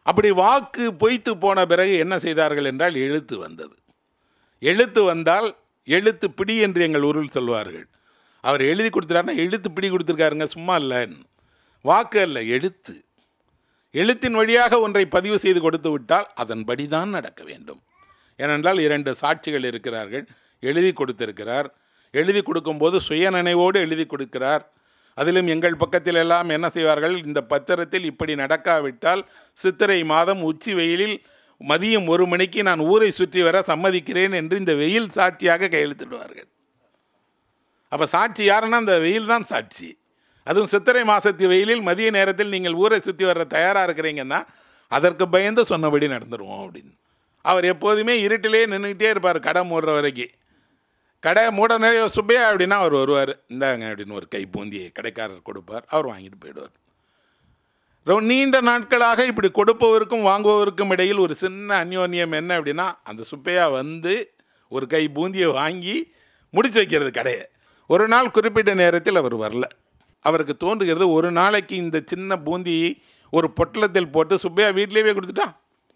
அப்படி வாக்கு பொய்த்து போன பிறகு என்ன செய்தார்கள் என்றால் எழுத்து வந்தது எழுத்து வந்தால் எழுத்து பிடி என்று எங்கள் ஊரில் சொல்வார்கள் அவர் எழுதி கொடுத்துட்டாருன்னா எழுத்து பிடி கொடுத்துருக்காருங்க சும்மா இல்லை வாக்கு அல்ல எழுத்து எழுத்தின் வழியாக ஒன்றை பதிவு செய்து கொடுத்து விட்டால் அதன்படி தான் நடக்க வேண்டும் ஏனென்றால் இரண்டு சாட்சிகள் இருக்கிறார்கள் எழுதி கொடுத்திருக்கிறார் எழுதி கொடுக்கும்போது சுயநினைவோடு எழுதி கொடுக்கிறார் அதிலும் எங்கள் பக்கத்தில் எல்லாம் என்ன செய்வார்கள் இந்த பத்திரத்தில் இப்படி நடக்காவிட்டால் சித்திரை மாதம் உச்சி வெயிலில் மதியம் ஒரு மணிக்கு நான் ஊரை சுற்றி வர சம்மதிக்கிறேன் என்று இந்த வெயில் சாட்சியாக கையெழுத்திடுவார்கள் அப்போ சாட்சி யாருன்னா அந்த வெயில் தான் சாட்சி அதுவும் சித்திரை மாசத்து வெயிலில் மதிய நேரத்தில் நீங்கள் ஊரை சுற்றி வர தயாராக இருக்கிறீங்கன்னா அதற்கு பயந்து சொன்னபடி நடந்துருவோம் அப்படின்னு அவர் எப்போதுமே இருட்டிலே நின்றுக்கிட்டே இருப்பார் கடை மூடுற வரைக்கும் கடை மூட நிறைய சுப்பையா அப்படின்னா அவர் வருவார் இந்தாங்க அப்படின்னு ஒரு கை பூந்தியை கடைக்காரர் கொடுப்பார் அவர் வாங்கிட்டு போயிடுவார் ரொம்ப நீண்ட நாட்களாக இப்படி கொடுப்பவருக்கும் வாங்குபவருக்கும் இடையில் ஒரு சின்ன அந்யோன்யம் என்ன அப்படின்னா அந்த சுப்பையா வந்து ஒரு கை பூந்தியை வாங்கி முடிச்சு வைக்கிறது கடையை ஒரு நாள் குறிப்பிட்ட நேரத்தில் அவர் வரல அவருக்கு தோன்றுகிறது ஒரு நாளைக்கு இந்த சின்ன பூந்தி ஒரு பொட்டலத்தில் போட்டு சுப்பையா வீட்டிலேயே கொடுத்துட்டா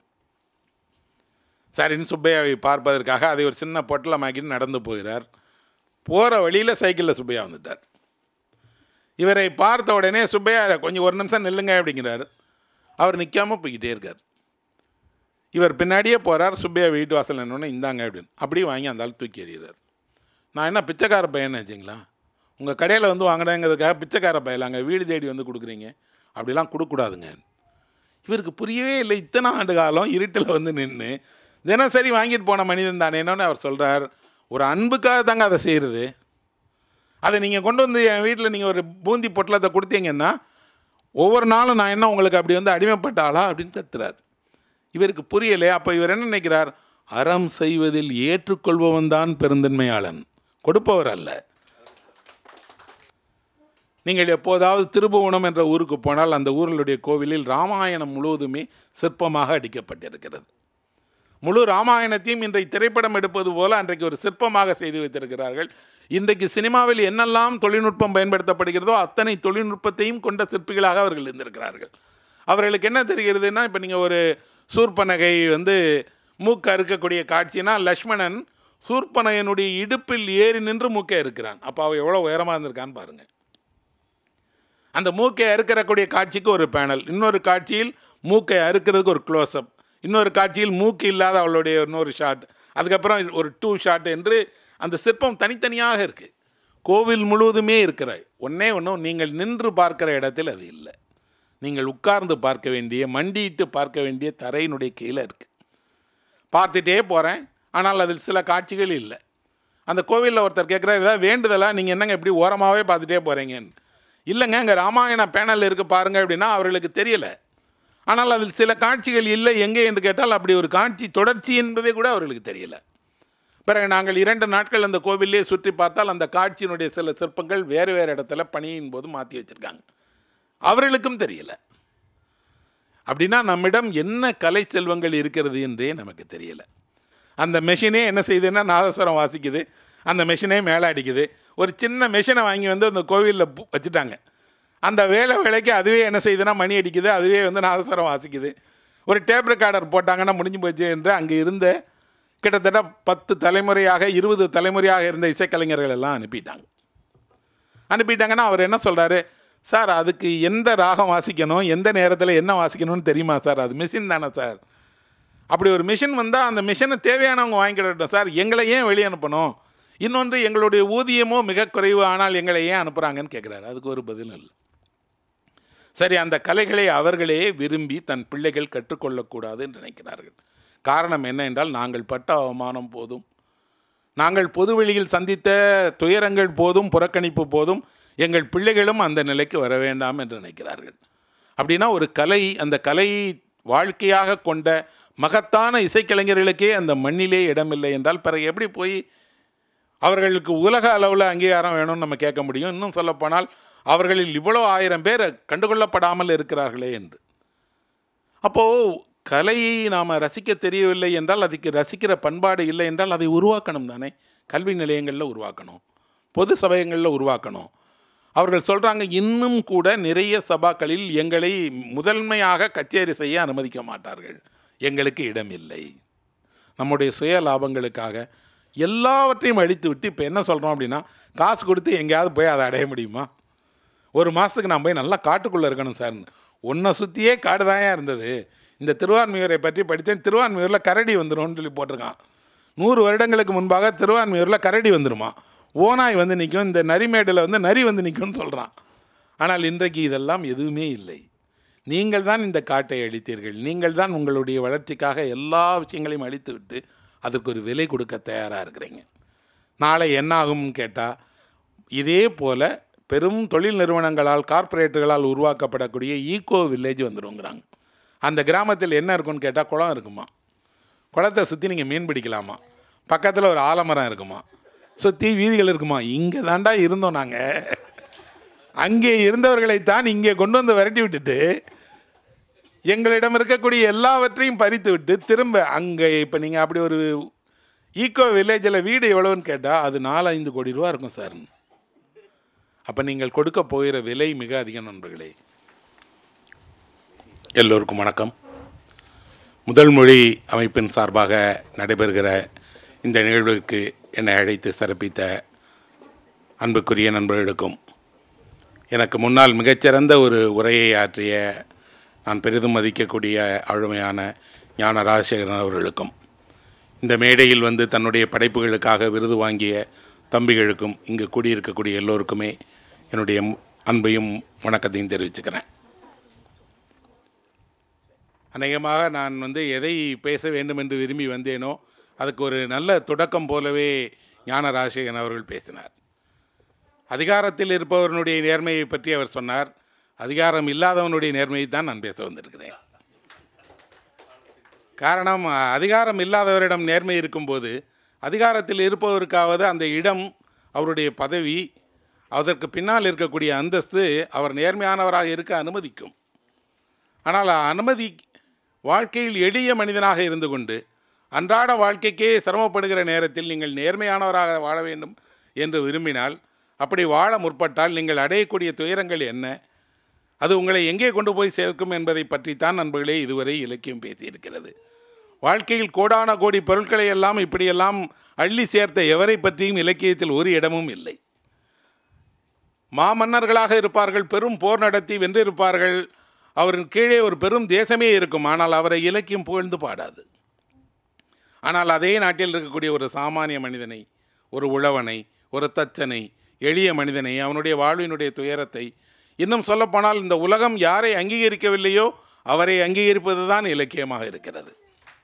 சரின்னு சுப்பையாவை பார்ப்பதற்காக அதை ஒரு சின்ன பொட்டலமாக்கிட்டு நடந்து போகிறார் போகிற வழியில் சைக்கிளில் சுப்பையா வந்துட்டார் இவரை பார்த்த உடனே சுப்பையா கொஞ்சம் ஒரு நிமிஷம் நில்லுங்க அப்படிங்கிறார் அவர் நிற்காம போய்கிட்டே இருக்கார் இவர் பின்னாடியே போகிறார் சுப்பையா வீட்டு வாசல் என்னொன்னே இந்தாங்க அப்படின்னு அப்படியே வாங்கி அந்த ஆள் தூக்கி எறிகிறார் நான் என்ன பிச்சைக்கார பையன் வச்சிங்களா உங்கள் கடையில் வந்து வாங்கினேங்கிறதுக்காக பிச்சைக்கார பையலாங்க வீடு தேடி வந்து கொடுக்குறீங்க அப்படிலாம் கொடுக்கக்கூடாதுங்க இவருக்கு புரியவே இல்லை இத்தனை ஆண்டு காலம் இருட்டில் வந்து நின்று தினசரி வாங்கிட்டு போன மனிதன் தானேன்னு அவர் சொல்கிறார் ஒரு அன்புக்காக தாங்க அதை செய்கிறது அதை நீங்கள் கொண்டு வந்து என் வீட்டில் நீங்கள் ஒரு பூந்தி பொட்டலத்தை கொடுத்தீங்கன்னா ஒவ்வொரு நாளும் நான் என்ன உங்களுக்கு அப்படி வந்து அடிமைப்பட்ட ஆளா அப்படின்னு கத்துறார் இவருக்கு புரியலை அப்போ இவர் என்ன நினைக்கிறார் அறம் செய்வதில் ஏற்றுக்கொள்பவன் தான் பெருந்தன்மையாளன் கொடுப்பவர் அல்ல நீங்கள் எப்போதாவது திருபுவனம் என்ற ஊருக்கு போனால் அந்த ஊர்களுடைய கோவிலில் ராமாயணம் முழுவதுமே சிற்பமாக அடிக்கப்பட்டிருக்கிறது முழு ராமாயணத்தையும் இன்றைக்கு திரைப்படம் எடுப்பது போல அன்றைக்கு ஒரு சிற்பமாக செய்து வைத்திருக்கிறார்கள் இன்றைக்கு சினிமாவில் என்னெல்லாம் தொழில்நுட்பம் பயன்படுத்தப்படுகிறதோ அத்தனை தொழில்நுட்பத்தையும் கொண்ட சிற்பிகளாக அவர்கள் இருந்திருக்கிறார்கள் அவர்களுக்கு என்ன தெரிகிறதுனா இப்போ நீங்கள் ஒரு சூர்பனகை வந்து மூக்கு அறுக்கக்கூடிய காட்சினா லக்ஷ்மணன் சூர்பனகனுடைய இடுப்பில் ஏறி நின்று மூக்கை இருக்கிறான் அப்போ அவள் எவ்வளோ உயரமாக இருந்திருக்கான்னு பாருங்கள் அந்த மூக்கை அறுக்கிறக்கூடிய காட்சிக்கு ஒரு பேனல் இன்னொரு காட்சியில் மூக்கை அறுக்கிறதுக்கு ஒரு க்ளோஸ்அப் இன்னொரு காட்சியில் மூக்கு இல்லாத அவளுடைய இன்னொரு ஷாட் அதுக்கப்புறம் ஒரு டூ ஷாட் என்று அந்த சிற்பம் தனித்தனியாக இருக்குது கோவில் முழுவதுமே இருக்கிற ஒன்றே ஒன்றும் நீங்கள் நின்று பார்க்கிற இடத்தில் அது இல்லை நீங்கள் உட்கார்ந்து பார்க்க வேண்டிய மண்டியிட்டு பார்க்க வேண்டிய தரையினுடைய கீழே இருக்குது பார்த்துட்டே போகிறேன் ஆனால் அதில் சில காட்சிகள் இல்லை அந்த கோவிலில் ஒருத்தர் கேட்குறாரு ஏதாவது வேண்டுதலா நீங்கள் என்னங்க இப்படி ஓரமாகவே பார்த்துட்டே போகிறீங்கன்னு இல்லைங்க இங்கே ராமாயண பேனல் இருக்குது பாருங்க அப்படின்னா அவர்களுக்கு தெரியலை ஆனால் அதில் சில காட்சிகள் இல்லை எங்கே என்று கேட்டால் அப்படி ஒரு காட்சி தொடர்ச்சி என்பதே கூட அவர்களுக்கு தெரியல பிறகு நாங்கள் இரண்டு நாட்கள் அந்த கோவிலே சுற்றி பார்த்தால் அந்த காட்சியினுடைய சில சிற்பங்கள் வேறு வேறு இடத்துல பணியின் போது மாற்றி வச்சுருக்காங்க அவர்களுக்கும் தெரியல அப்படின்னா நம்மிடம் என்ன கலை செல்வங்கள் இருக்கிறது என்றே நமக்கு தெரியல அந்த மெஷினே என்ன செய்யுதுன்னா நாதஸ்வரம் வாசிக்குது அந்த மெஷினே மேலே அடிக்குது ஒரு சின்ன மெஷினை வாங்கி வந்து அந்த கோவிலில் வச்சுட்டாங்க அந்த வேலை வேலைக்கு அதுவே என்ன செய்யுதுன்னா மணி அடிக்குது அதுவே வந்து நாதஸ்வரம் வாசிக்குது ஒரு டேப் ரெக்கார்டர் போட்டாங்கன்னா முடிஞ்சு போச்சு என்று அங்கே இருந்த கிட்டத்தட்ட பத்து தலைமுறையாக இருபது தலைமுறையாக இருந்த இசைக்கலைஞர்கள் எல்லாம் அனுப்பிட்டாங்க அனுப்பிட்டாங்கன்னா அவர் என்ன சொல்கிறாரு சார் அதுக்கு எந்த ராகம் வாசிக்கணும் எந்த நேரத்தில் என்ன வாசிக்கணும்னு தெரியுமா சார் அது மிஷின் தானே சார் அப்படி ஒரு மிஷின் வந்தால் அந்த மிஷினை தேவையானவங்க வாங்கிக்கிடட்டும் சார் எங்களை ஏன் வெளியே அனுப்பணும் இன்னொன்று எங்களுடைய ஊதியமோ மிக குறைவு ஆனால் எங்களை ஏன் அனுப்புகிறாங்கன்னு கேட்குறாரு அதுக்கு ஒரு பதிலும் இல்லை சரி அந்த கலைகளை அவர்களே விரும்பி தன் பிள்ளைகள் கற்றுக்கொள்ளக்கூடாது என்று நினைக்கிறார்கள் காரணம் என்ன என்றால் நாங்கள் பட்ட அவமானம் போதும் நாங்கள் பொதுவெளியில் சந்தித்த துயரங்கள் போதும் புறக்கணிப்பு போதும் எங்கள் பிள்ளைகளும் அந்த நிலைக்கு வர வேண்டாம் என்று நினைக்கிறார்கள் அப்படின்னா ஒரு கலை அந்த கலையை வாழ்க்கையாக கொண்ட மகத்தான இசைக்கலைஞர்களுக்கே அந்த மண்ணிலே இடமில்லை என்றால் பிறகு எப்படி போய் அவர்களுக்கு உலக அளவில் அங்கீகாரம் வேணும்னு நம்ம கேட்க முடியும் இன்னும் சொல்லப்போனால் அவர்களில் இவ்வளோ ஆயிரம் பேர் கண்டுகொள்ளப்படாமல் இருக்கிறார்களே என்று அப்போது கலையை நாம் ரசிக்க தெரியவில்லை என்றால் அதுக்கு ரசிக்கிற பண்பாடு இல்லை என்றால் அதை உருவாக்கணும் தானே கல்வி நிலையங்களில் உருவாக்கணும் பொது சமயங்களில் உருவாக்கணும் அவர்கள் சொல்கிறாங்க இன்னும் கூட நிறைய சபாக்களில் எங்களை முதன்மையாக கச்சேரி செய்ய அனுமதிக்க மாட்டார்கள் எங்களுக்கு இடமில்லை நம்முடைய சுய லாபங்களுக்காக எல்லாவற்றையும் அழித்து விட்டு இப்போ என்ன சொல்கிறோம் அப்படின்னா காசு கொடுத்து எங்கேயாவது போய் அதை அடைய முடியுமா ஒரு மாதத்துக்கு நான் போய் நல்லா காட்டுக்குள்ளே இருக்கணும் சார் உன்னை சுற்றியே காடு தான் இருந்தது இந்த திருவான்மியூரை பற்றி படித்தேன் திருவான்மியூரில் கரடி வந்துரும்னு சொல்லி போட்டிருக்கான் நூறு வருடங்களுக்கு முன்பாக திருவான்மியூரில் கரடி வந்துருமா ஓனாய் வந்து நிற்கும் இந்த நரிமேடில் வந்து நரி வந்து நிற்கும்னு சொல்கிறான் ஆனால் இன்றைக்கு இதெல்லாம் எதுவுமே இல்லை நீங்கள் தான் இந்த காட்டை அழித்தீர்கள் நீங்கள் தான் உங்களுடைய வளர்ச்சிக்காக எல்லா விஷயங்களையும் அழித்து விட்டு அதுக்கு ஒரு விலை கொடுக்க தயாராக இருக்கிறீங்க நாளை என்ன ஆகும்னு கேட்டால் இதே போல் பெரும் தொழில் நிறுவனங்களால் கார்ப்பரேட்டுகளால் உருவாக்கப்படக்கூடிய ஈகோ வில்லேஜ் வந்துருங்கிறாங்க அந்த கிராமத்தில் என்ன இருக்கும்னு கேட்டால் குளம் இருக்குமா குளத்தை சுற்றி நீங்கள் மீன் பிடிக்கலாமா பக்கத்தில் ஒரு ஆலமரம் இருக்குமா சுற்றி வீதிகள் இருக்குமா இங்கே தாண்டா இருந்தோம் நாங்கள் அங்கே இருந்தவர்களைத்தான் இங்கே கொண்டு வந்து விரட்டி விட்டுட்டு எங்களிடம் இருக்கக்கூடிய எல்லாவற்றையும் பறித்து விட்டு திரும்ப அங்கே இப்போ நீங்கள் அப்படி ஒரு ஈகோ வில்லேஜில் வீடு எவ்வளோன்னு கேட்டால் அது நாலு ஐந்து கோடி ரூபா இருக்கும் சார் அப்போ நீங்கள் கொடுக்க போகிற விலை மிக அதிகம் நண்பர்களே எல்லோருக்கும் வணக்கம் முதல் மொழி அமைப்பின் சார்பாக நடைபெறுகிற இந்த நிகழ்வுக்கு என்னை அழைத்து சிறப்பித்த அன்புக்குரிய நண்பர்களுக்கும் எனக்கு முன்னால் மிகச்சிறந்த ஒரு உரையை ஆற்றிய நான் பெரிதும் மதிக்கக்கூடிய ஆளுமையான ஞான ராஜசேகரன் அவர்களுக்கும் இந்த மேடையில் வந்து தன்னுடைய படைப்புகளுக்காக விருது வாங்கிய தம்பிகளுக்கும் இங்கு கூடியிருக்கக்கூடிய எல்லோருக்குமே என்னுடைய அன்பையும் வணக்கத்தையும் தெரிவிச்சுக்கிறேன் அநேகமாக நான் வந்து எதை பேச வேண்டும் என்று விரும்பி வந்தேனோ அதுக்கு ஒரு நல்ல தொடக்கம் போலவே ஞான ராஜசேகரன் அவர்கள் பேசினார் அதிகாரத்தில் இருப்பவனுடைய நேர்மையை பற்றி அவர் சொன்னார் அதிகாரம் இல்லாதவனுடைய நேர்மையை தான் நான் பேச வந்திருக்கிறேன் காரணம் அதிகாரம் இல்லாதவரிடம் நேர்மை இருக்கும்போது அதிகாரத்தில் இருப்பவருக்காவது அந்த இடம் அவருடைய பதவி அதற்கு பின்னால் இருக்கக்கூடிய அந்தஸ்து அவர் நேர்மையானவராக இருக்க அனுமதிக்கும் ஆனால் அனுமதி வாழ்க்கையில் எளிய மனிதனாக இருந்து கொண்டு அன்றாட வாழ்க்கைக்கே சிரமப்படுகிற நேரத்தில் நீங்கள் நேர்மையானவராக வாழ வேண்டும் என்று விரும்பினால் அப்படி வாழ முற்பட்டால் நீங்கள் அடையக்கூடிய துயரங்கள் என்ன அது உங்களை எங்கே கொண்டு போய் சேர்க்கும் என்பதை பற்றித்தான் நண்பர்களே இதுவரை இலக்கியம் பேசியிருக்கிறது வாழ்க்கையில் கோடான கோடி பொருட்களை எல்லாம் இப்படியெல்லாம் அள்ளி சேர்த்த எவரை பற்றியும் இலக்கியத்தில் ஒரு இடமும் இல்லை மாமன்னர்களாக இருப்பார்கள் பெரும் போர் நடத்தி வென்றிருப்பார்கள் அவரின் கீழே ஒரு பெரும் தேசமே இருக்கும் ஆனால் அவரை இலக்கியம் புகழ்ந்து பாடாது ஆனால் அதே நாட்டில் இருக்கக்கூடிய ஒரு சாமானிய மனிதனை ஒரு உழவனை ஒரு தச்சனை எளிய மனிதனை அவனுடைய வாழ்வினுடைய துயரத்தை இன்னும் சொல்லப்போனால் இந்த உலகம் யாரை அங்கீகரிக்கவில்லையோ அவரை அங்கீகரிப்பது தான் இலக்கியமாக இருக்கிறது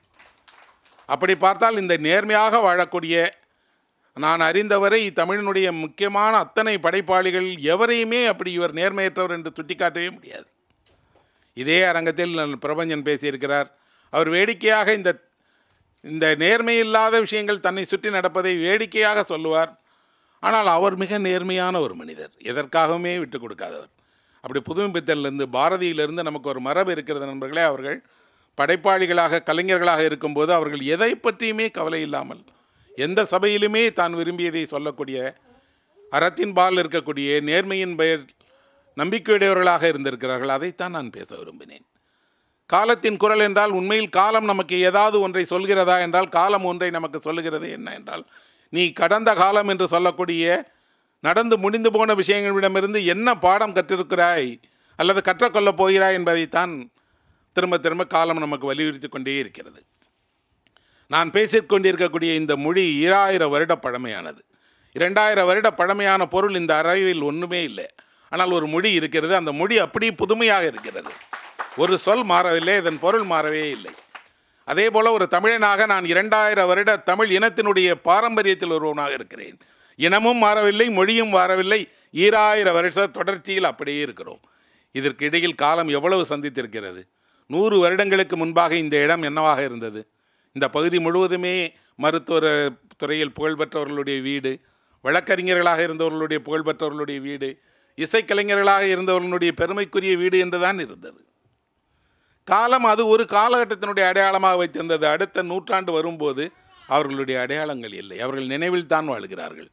அப்படி பார்த்தால் இந்த நேர்மையாக வாழக்கூடிய நான் அறிந்தவரை தமிழினுடைய முக்கியமான அத்தனை படைப்பாளிகள் எவரையுமே அப்படி இவர் நேர்மையற்றவர் என்று சுட்டிக்காட்டவே முடியாது இதே அரங்கத்தில் பிரபஞ்சன் பேசியிருக்கிறார் அவர் வேடிக்கையாக இந்த இந்த நேர்மையில்லாத விஷயங்கள் தன்னை சுற்றி நடப்பதை வேடிக்கையாக சொல்லுவார் ஆனால் அவர் மிக நேர்மையான ஒரு மனிதர் எதற்காகவுமே விட்டு கொடுக்காதவர் அப்படி புதுமை பித்தலிருந்து பாரதியிலிருந்து நமக்கு ஒரு மரபு இருக்கிறது நண்பர்களே அவர்கள் படைப்பாளிகளாக கலைஞர்களாக இருக்கும்போது அவர்கள் எதை பற்றியுமே கவலை இல்லாமல் எந்த சபையிலுமே தான் விரும்பியதை சொல்லக்கூடிய அறத்தின் பால் இருக்கக்கூடிய நேர்மையின் பெயர் நம்பிக்கையுடையவர்களாக இருந்திருக்கிறார்கள் அதைத்தான் நான் பேச விரும்பினேன் காலத்தின் குரல் என்றால் உண்மையில் காலம் நமக்கு ஏதாவது ஒன்றை சொல்கிறதா என்றால் காலம் ஒன்றை நமக்கு சொல்லுகிறது என்ன என்றால் நீ கடந்த காலம் என்று சொல்லக்கூடிய நடந்து முடிந்து போன விஷயங்களிடமிருந்து என்ன பாடம் கற்றிருக்கிறாய் அல்லது கற்றுக்கொள்ளப் போகிறாய் என்பதைத்தான் திரும்ப திரும்ப காலம் நமக்கு வலியுறுத்தி கொண்டே இருக்கிறது நான் பேசிக்கொண்டிருக்கக்கூடிய இந்த மொழி ஈராயிரம் வருட பழமையானது இரண்டாயிரம் வருட பழமையான பொருள் இந்த அறிவில் ஒன்றுமே இல்லை ஆனால் ஒரு மொழி இருக்கிறது அந்த மொழி அப்படி புதுமையாக இருக்கிறது ஒரு சொல் மாறவில்லை அதன் பொருள் மாறவே இல்லை அதே போல் ஒரு தமிழனாக நான் இரண்டாயிரம் வருட தமிழ் இனத்தினுடைய பாரம்பரியத்தில் ஒருவனாக இருக்கிறேன் இனமும் மாறவில்லை மொழியும் மாறவில்லை ஈராயிரம் வருஷ தொடர்ச்சியில் அப்படியே இருக்கிறோம் இதற்கு இடையில் காலம் எவ்வளவு சந்தித்திருக்கிறது நூறு வருடங்களுக்கு முன்பாக இந்த இடம் என்னவாக இருந்தது இந்த பகுதி முழுவதுமே மருத்துவ துறையில் புகழ்பெற்றவர்களுடைய வீடு வழக்கறிஞர்களாக இருந்தவர்களுடைய புகழ்பெற்றவர்களுடைய வீடு இசைக்கலைஞர்களாக இருந்தவர்களுடைய பெருமைக்குரிய வீடு என்றுதான் இருந்தது காலம் அது ஒரு காலகட்டத்தினுடைய அடையாளமாக வைத்திருந்தது அடுத்த நூற்றாண்டு வரும்போது அவர்களுடைய அடையாளங்கள் இல்லை அவர்கள் நினைவில் தான் வாழ்கிறார்கள்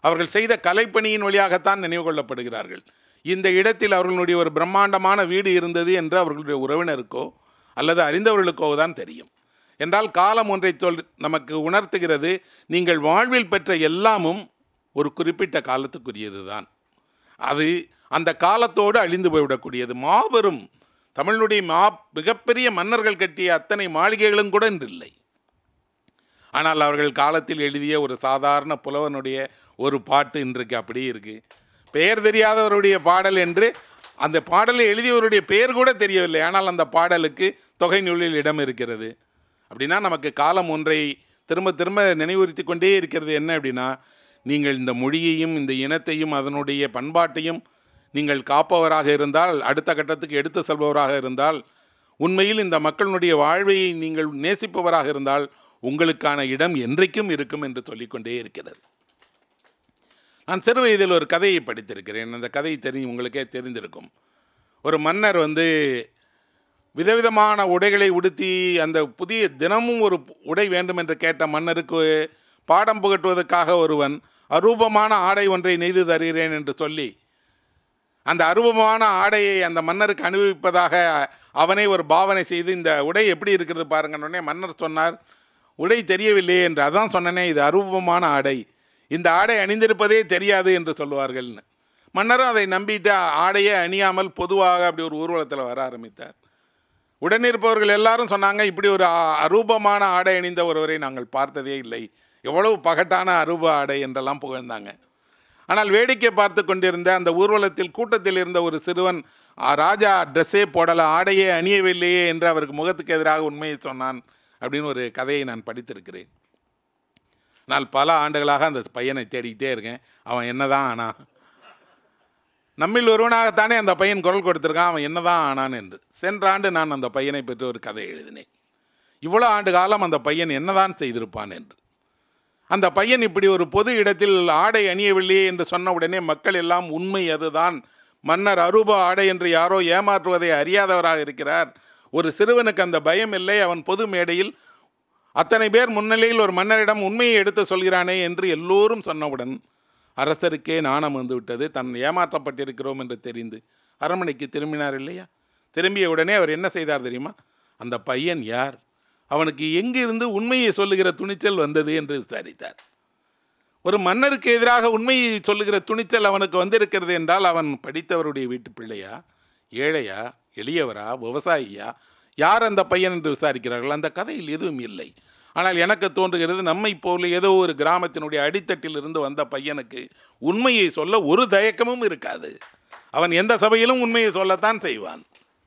அவர்கள் செய்த கலைப்பணியின் வழியாகத்தான் நினைவு கொள்ளப்படுகிறார்கள் இந்த இடத்தில் அவர்களுடைய ஒரு பிரம்மாண்டமான வீடு இருந்தது என்று அவர்களுடைய உறவினருக்கோ அல்லது அறிந்தவர்களுக்கோ தான் தெரியும் என்றால் காலம் ஒன்றை சொல் நமக்கு உணர்த்துகிறது நீங்கள் வாழ்வில் பெற்ற எல்லாமும் ஒரு குறிப்பிட்ட காலத்துக்குரியது தான் அது அந்த காலத்தோடு அழிந்து போய்விடக்கூடியது மாபெரும் தமிழுடைய மா மிகப்பெரிய மன்னர்கள் கட்டிய அத்தனை மாளிகைகளும் கூட இன்று இல்லை ஆனால் அவர்கள் காலத்தில் எழுதிய ஒரு சாதாரண புலவனுடைய ஒரு பாட்டு இன்றைக்கு அப்படியே இருக்கு பெயர் தெரியாதவருடைய பாடல் என்று அந்த பாடலை எழுதியவருடைய பெயர் கூட தெரியவில்லை ஆனால் அந்த பாடலுக்கு தொகை நூலில் இடம் இருக்கிறது அப்படின்னா நமக்கு காலம் ஒன்றை திரும்ப திரும்ப நினைவுறுத்தி கொண்டே இருக்கிறது என்ன அப்படின்னா நீங்கள் இந்த மொழியையும் இந்த இனத்தையும் அதனுடைய பண்பாட்டையும் நீங்கள் காப்பவராக இருந்தால் அடுத்த கட்டத்துக்கு எடுத்து செல்பவராக இருந்தால் உண்மையில் இந்த மக்களுடைய வாழ்வை நீங்கள் நேசிப்பவராக இருந்தால் உங்களுக்கான இடம் என்றைக்கும் இருக்கும் என்று சொல்லிக்கொண்டே இருக்கிறது நான் சிறு வயதில் ஒரு கதையை படித்திருக்கிறேன் அந்த கதை தெரியும் உங்களுக்கே தெரிந்திருக்கும் ஒரு மன்னர் வந்து விதவிதமான உடைகளை உடுத்தி அந்த புதிய தினமும் ஒரு உடை வேண்டும் என்று கேட்ட மன்னருக்கு பாடம் புகட்டுவதற்காக ஒருவன் அரூபமான ஆடை ஒன்றை நெய்து தருகிறேன் என்று சொல்லி அந்த அரூபமான ஆடையை அந்த மன்னருக்கு அனுபவிப்பதாக அவனை ஒரு பாவனை செய்து இந்த உடை எப்படி இருக்கிறது பாருங்கன்னொடனே மன்னர் சொன்னார் உடை தெரியவில்லையே என்று அதான் சொன்னனே இது அரூபமான ஆடை இந்த ஆடை அணிந்திருப்பதே தெரியாது என்று சொல்லுவார்கள்னு மன்னரும் அதை நம்பிட்டு ஆடையே அணியாமல் பொதுவாக அப்படி ஒரு ஊர்வலத்தில் வர ஆரம்பித்தார் உடனிருப்பவர்கள் எல்லாரும் சொன்னாங்க இப்படி ஒரு அ- அரூபமான ஆடை அணிந்த ஒருவரை நாங்கள் பார்த்ததே இல்லை எவ்வளவு பகட்டான அரூப ஆடை என்றெல்லாம் புகழ்ந்தாங்க ஆனால் வேடிக்கை பார்த்து கொண்டிருந்த அந்த ஊர்வலத்தில் கூட்டத்தில் இருந்த ஒரு சிறுவன் "ஆ, ராஜா ட்ரெஸ்ஸே போடல ஆடையே அணியவில்லையே என்று அவருக்கு முகத்துக்கு எதிராக உண்மையை சொன்னான் அப்படின்னு ஒரு கதையை நான் படித்திருக்கிறேன் நான் பல ஆண்டுகளாக அந்த பையனை தேடிக்கிட்டே இருக்கேன் அவன் என்னதான் ஆனா நம்மில் ஒருவனாகத்தானே அந்த பையன் குரல் கொடுத்திருக்கான் அவன் என்னதான் ஆனான் என்று சென்ற ஆண்டு நான் அந்த பையனை பற்றி ஒரு கதை எழுதினேன் இவ்வளோ ஆண்டு காலம் அந்த பையன் என்னதான் செய்திருப்பான் என்று அந்த பையன் இப்படி ஒரு பொது இடத்தில் ஆடை அணியவில்லையே என்று சொன்ன உடனே மக்கள் எல்லாம் உண்மை அதுதான் மன்னர் அரூப ஆடை என்று யாரோ ஏமாற்றுவதை அறியாதவராக இருக்கிறார் ஒரு சிறுவனுக்கு அந்த பயம் இல்லை அவன் பொது மேடையில் அத்தனை பேர் முன்னிலையில் ஒரு மன்னரிடம் உண்மையை எடுத்து சொல்கிறானே என்று எல்லோரும் சொன்னவுடன் அரசருக்கே நாணம் வந்து விட்டது தன் ஏமாற்றப்பட்டிருக்கிறோம் என்று தெரிந்து அரண்மனைக்கு திரும்பினார் இல்லையா திரும்பிய உடனே அவர் என்ன செய்தார் தெரியுமா அந்த பையன் யார் அவனுக்கு எங்கிருந்து உண்மையை சொல்லுகிற துணிச்சல் வந்தது என்று விசாரித்தார் ஒரு மன்னருக்கு எதிராக உண்மையை சொல்லுகிற துணிச்சல் அவனுக்கு வந்திருக்கிறது என்றால் அவன் படித்தவருடைய வீட்டு பிள்ளையா ஏழையா எளியவரா விவசாயியா யார் அந்த பையன் என்று விசாரிக்கிறார்கள் அந்த கதையில் எதுவும் இல்லை ஆனால் எனக்கு தோன்றுகிறது நம்மை போல ஏதோ ஒரு கிராமத்தினுடைய அடித்தட்டில் இருந்து வந்த பையனுக்கு உண்மையை சொல்ல ஒரு தயக்கமும் இருக்காது அவன் எந்த சபையிலும் உண்மையை சொல்லத்தான் செய்வான்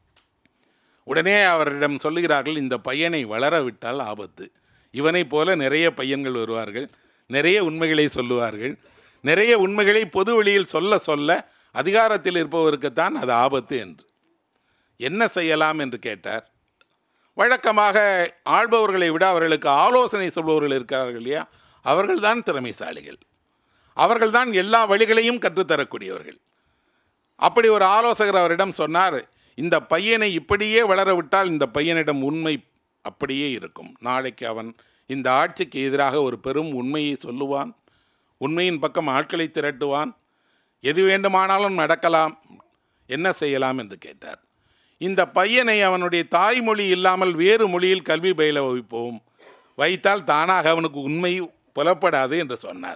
உடனே அவரிடம் சொல்லுகிறார்கள் இந்த பையனை வளர விட்டால் ஆபத்து இவனைப் போல நிறைய பையன்கள் வருவார்கள் நிறைய உண்மைகளை சொல்லுவார்கள் நிறைய உண்மைகளை பொது வெளியில் சொல்ல சொல்ல அதிகாரத்தில் இருப்பவருக்குத்தான் அது ஆபத்து என்று என்ன செய்யலாம் என்று கேட்டார் வழக்கமாக ஆள்பவர்களை விட அவர்களுக்கு ஆலோசனை சொல்பவர்கள் இருக்கிறார்கள் இல்லையா அவர்கள்தான் திறமைசாலிகள் அவர்கள்தான் எல்லா வழிகளையும் கற்றுத்தரக்கூடியவர்கள் அப்படி ஒரு ஆலோசகர் அவரிடம் சொன்னார் இந்த பையனை இப்படியே வளர விட்டால் இந்த பையனிடம் உண்மை அப்படியே இருக்கும் நாளைக்கு அவன் இந்த ஆட்சிக்கு எதிராக ஒரு பெரும் உண்மையை சொல்லுவான் உண்மையின் பக்கம் ஆட்களை திரட்டுவான் எது வேண்டுமானாலும் நடக்கலாம் என்ன செய்யலாம் என்று கேட்டார் இந்த பையனை அவனுடைய தாய்மொழி இல்லாமல் வேறு மொழியில் கல்வி பயில வைப்போம் வைத்தால் தானாக அவனுக்கு உண்மை புலப்படாது என்று சொன்னார்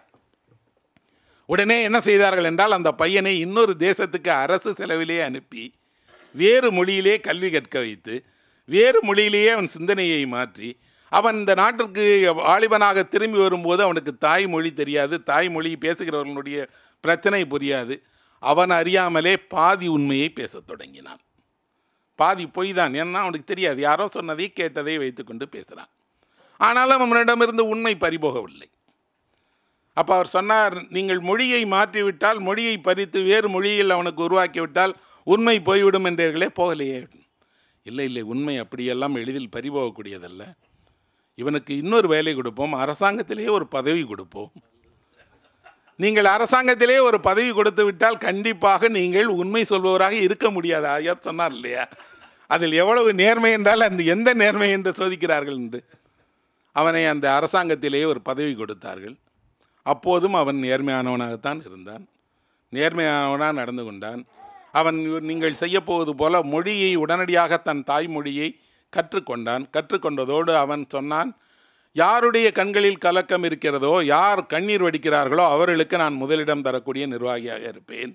உடனே என்ன செய்தார்கள் என்றால் அந்த பையனை இன்னொரு தேசத்துக்கு அரசு செலவிலே அனுப்பி வேறு மொழியிலே கல்வி கற்க வைத்து வேறு மொழியிலேயே அவன் சிந்தனையை மாற்றி அவன் இந்த நாட்டிற்கு வாலிபனாக திரும்பி வரும்போது அவனுக்கு தாய்மொழி தெரியாது தாய்மொழி பேசுகிறவர்களுடைய பிரச்சனை புரியாது அவன் அறியாமலே பாதி உண்மையை பேசத் தொடங்கினான் பாதி பொய் தான் ஏன்னா அவனுக்கு தெரியாது யாரோ சொன்னதை கேட்டதை வைத்துக்கொண்டு பேசுகிறான் ஆனாலும் அவனிடமிருந்து உண்மை பறிபோகவில்லை அப்போ அவர் சொன்னார் நீங்கள் மொழியை மாற்றிவிட்டால் மொழியை பறித்து வேறு மொழியில் அவனுக்கு உருவாக்கிவிட்டால் உண்மை போய்விடும் என்றீர்களே போகலையே இல்லை இல்லை உண்மை அப்படியெல்லாம் எளிதில் பறிபோகக்கூடியதல்ல இவனுக்கு இன்னொரு வேலை கொடுப்போம் அரசாங்கத்திலேயே ஒரு பதவி கொடுப்போம் நீங்கள் அரசாங்கத்திலே ஒரு பதவி கொடுத்து விட்டால் கண்டிப்பாக நீங்கள் உண்மை சொல்பவராக இருக்க முடியாது ஐயா சொன்னார் இல்லையா அதில் எவ்வளவு நேர்மை என்றால் அந்த எந்த நேர்மை என்று சோதிக்கிறார்கள் என்று அவனை அந்த அரசாங்கத்திலேயே ஒரு பதவி கொடுத்தார்கள் அப்போதும் அவன் நேர்மையானவனாகத்தான் இருந்தான் நேர்மையானவனாக நடந்து கொண்டான் அவன் நீங்கள் செய்யப்போவது போல மொழியை உடனடியாக தன் தாய்மொழியை கற்றுக்கொண்டான் கற்றுக்கொண்டதோடு அவன் சொன்னான் யாருடைய கண்களில் கலக்கம் இருக்கிறதோ யார் கண்ணீர் வடிக்கிறார்களோ அவர்களுக்கு நான் முதலிடம் தரக்கூடிய நிர்வாகியாக இருப்பேன்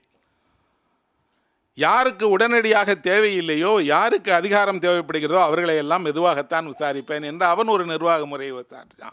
யாருக்கு உடனடியாக தேவையில்லையோ யாருக்கு அதிகாரம் தேவைப்படுகிறதோ அவர்களை எல்லாம் மெதுவாகத்தான் விசாரிப்பேன் என்று அவன் ஒரு நிர்வாக முறையை விசாரித்தான்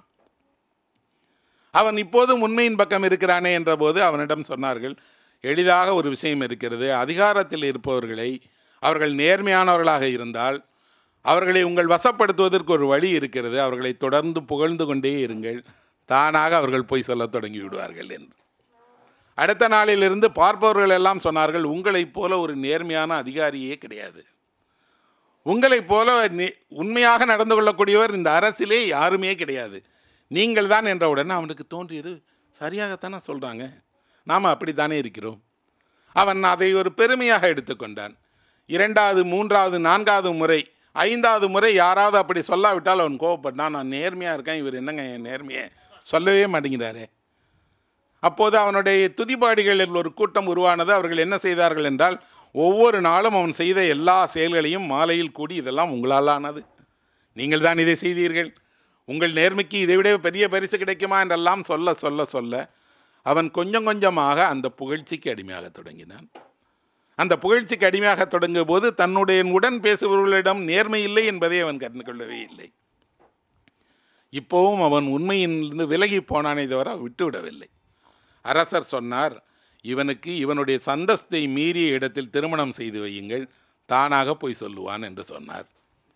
அவன் இப்போதும் உண்மையின் பக்கம் இருக்கிறானே என்ற போது அவனிடம் சொன்னார்கள் எளிதாக ஒரு விஷயம் இருக்கிறது அதிகாரத்தில் இருப்பவர்களை அவர்கள் நேர்மையானவர்களாக இருந்தால் அவர்களை உங்கள் வசப்படுத்துவதற்கு ஒரு வழி இருக்கிறது அவர்களை தொடர்ந்து புகழ்ந்து கொண்டே இருங்கள் தானாக அவர்கள் போய் சொல்லத் தொடங்கி விடுவார்கள் என்று அடுத்த நாளிலிருந்து பார்ப்பவர்கள் எல்லாம் சொன்னார்கள் உங்களைப் போல ஒரு நேர்மையான அதிகாரியே கிடையாது உங்களைப் போல நி- உண்மையாக நடந்து கொள்ளக்கூடியவர் இந்த அரசிலே யாருமே கிடையாது நீங்கள் தான் என்றவுடனே அவனுக்கு தோன்றியது சரியாகத்தானே சொல்கிறாங்க நாம் அப்படித்தானே இருக்கிறோம் அவன் அதை ஒரு பெருமையாக எடுத்துக்கொண்டான் இரண்டாவது மூன்றாவது நான்காவது முறை ஐந்தாவது முறை யாராவது அப்படி சொல்லாவிட்டால் அவன் கோவப்பட்டான் நான் நேர்மையாக இருக்கேன் இவர் என்னங்க என் நேர்மையை சொல்லவே மாட்டேங்கிறாரே அப்போது அவனுடைய துதிபாடிகளில் ஒரு கூட்டம் உருவானது அவர்கள் என்ன செய்தார்கள் என்றால் ஒவ்வொரு நாளும் அவன் செய்த எல்லா செயல்களையும் மாலையில் கூடி இதெல்லாம் உங்களால் ஆனது நீங்கள் தான் இதை செய்தீர்கள் உங்கள் நேர்மைக்கு இதைவிட பெரிய பரிசு கிடைக்குமா என்றெல்லாம் சொல்ல சொல்ல சொல்ல அவன் கொஞ்சம் கொஞ்சமாக அந்த புகழ்ச்சிக்கு அடிமையாக தொடங்கினான் அந்த புகழ்ச்சிக்கு அடிமையாக தொடங்கிய போது தன்னுடைய உடன் பேசுபவர்களிடம் நேர்மை இல்லை என்பதை அவன் கண்டு கொள்ளவே இல்லை இப்போவும் அவன் உண்மையிலிருந்து விலகி போனானே தவிர விட்டுவிடவில்லை அரசர் சொன்னார் இவனுக்கு இவனுடைய சந்தஸ்தை மீறிய இடத்தில் திருமணம் செய்து வையுங்கள் தானாக போய் சொல்லுவான் என்று சொன்னார்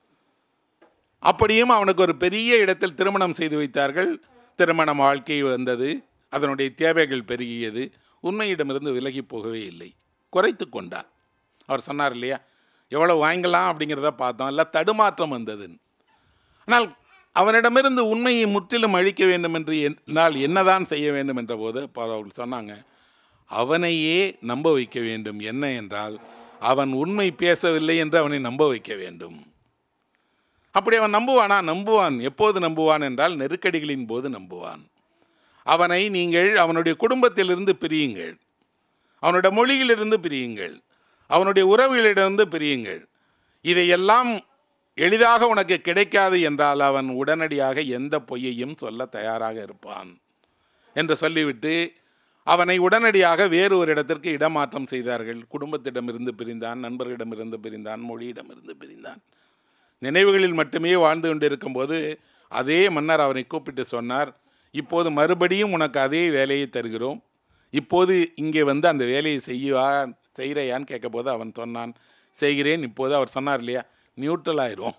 அப்படியும் அவனுக்கு ஒரு பெரிய இடத்தில் திருமணம் செய்து வைத்தார்கள் திருமண வாழ்க்கை வந்தது அதனுடைய தேவைகள் பெருகியது உண்மையிடமிருந்து விலகி போகவே இல்லை குறைத்து கொண்டார் அவர் சொன்னார் இல்லையா எவ்வளோ வாங்கலாம் அப்படிங்கிறத பார்த்தோம் எல்லாம் தடுமாற்றம் வந்ததுன்னு ஆனால் அவனிடமிருந்து உண்மையை முற்றிலும் அழிக்க வேண்டும் என்று என்னால் என்னதான் செய்ய வேண்டும் என்ற போது அப்போ அவர்கள் சொன்னாங்க அவனையே நம்ப வைக்க வேண்டும் என்ன என்றால் அவன் உண்மை பேசவில்லை என்று அவனை நம்ப வைக்க வேண்டும் அப்படி அவன் நம்புவானா நம்புவான் எப்போது நம்புவான் என்றால் நெருக்கடிகளின் போது நம்புவான் அவனை நீங்கள் அவனுடைய குடும்பத்திலிருந்து பிரியுங்கள் அவனுடைய மொழியிலிருந்து பிரியுங்கள் அவனுடைய உறவுகளிலிருந்து பிரியுங்கள் இதையெல்லாம் எளிதாக உனக்கு கிடைக்காது என்றால் அவன் உடனடியாக எந்த பொய்யையும் சொல்ல தயாராக இருப்பான் என்று சொல்லிவிட்டு அவனை உடனடியாக வேறு ஒரு இடத்திற்கு இடமாற்றம் செய்தார்கள் குடும்பத்திடமிருந்து பிரிந்தான் நண்பர்களிடமிருந்து பிரிந்தான் மொழியிடமிருந்து பிரிந்தான் நினைவுகளில் மட்டுமே வாழ்ந்து கொண்டிருக்கும் போது அதே மன்னர் அவனை கூப்பிட்டு சொன்னார் இப்போது மறுபடியும் உனக்கு அதே வேலையை தருகிறோம் இப்போது இங்கே வந்து அந்த வேலையை செய்வா செய்கிறையான்னு கேட்கும்போது அவன் சொன்னான் செய்கிறேன் இப்போது அவர் சொன்னார் இல்லையா நியூட்ரல் ஆயிரும்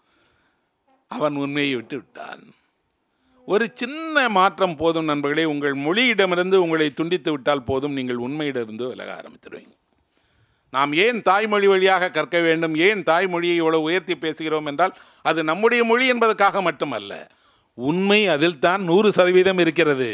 அவன் உண்மையை விட்டு விட்டான் ஒரு சின்ன மாற்றம் போதும் நண்பர்களே உங்கள் மொழியிடமிருந்து உங்களை துண்டித்து விட்டால் போதும் நீங்கள் உண்மையிடமிருந்து விலக ஆரம்பித்துடுவீங்க நாம் ஏன் தாய்மொழி வழியாக கற்க வேண்டும் ஏன் தாய்மொழியை இவ்வளவு உயர்த்தி பேசுகிறோம் என்றால் அது நம்முடைய மொழி என்பதற்காக மட்டுமல்ல உண்மை அதில் தான் நூறு சதவீதம் இருக்கிறது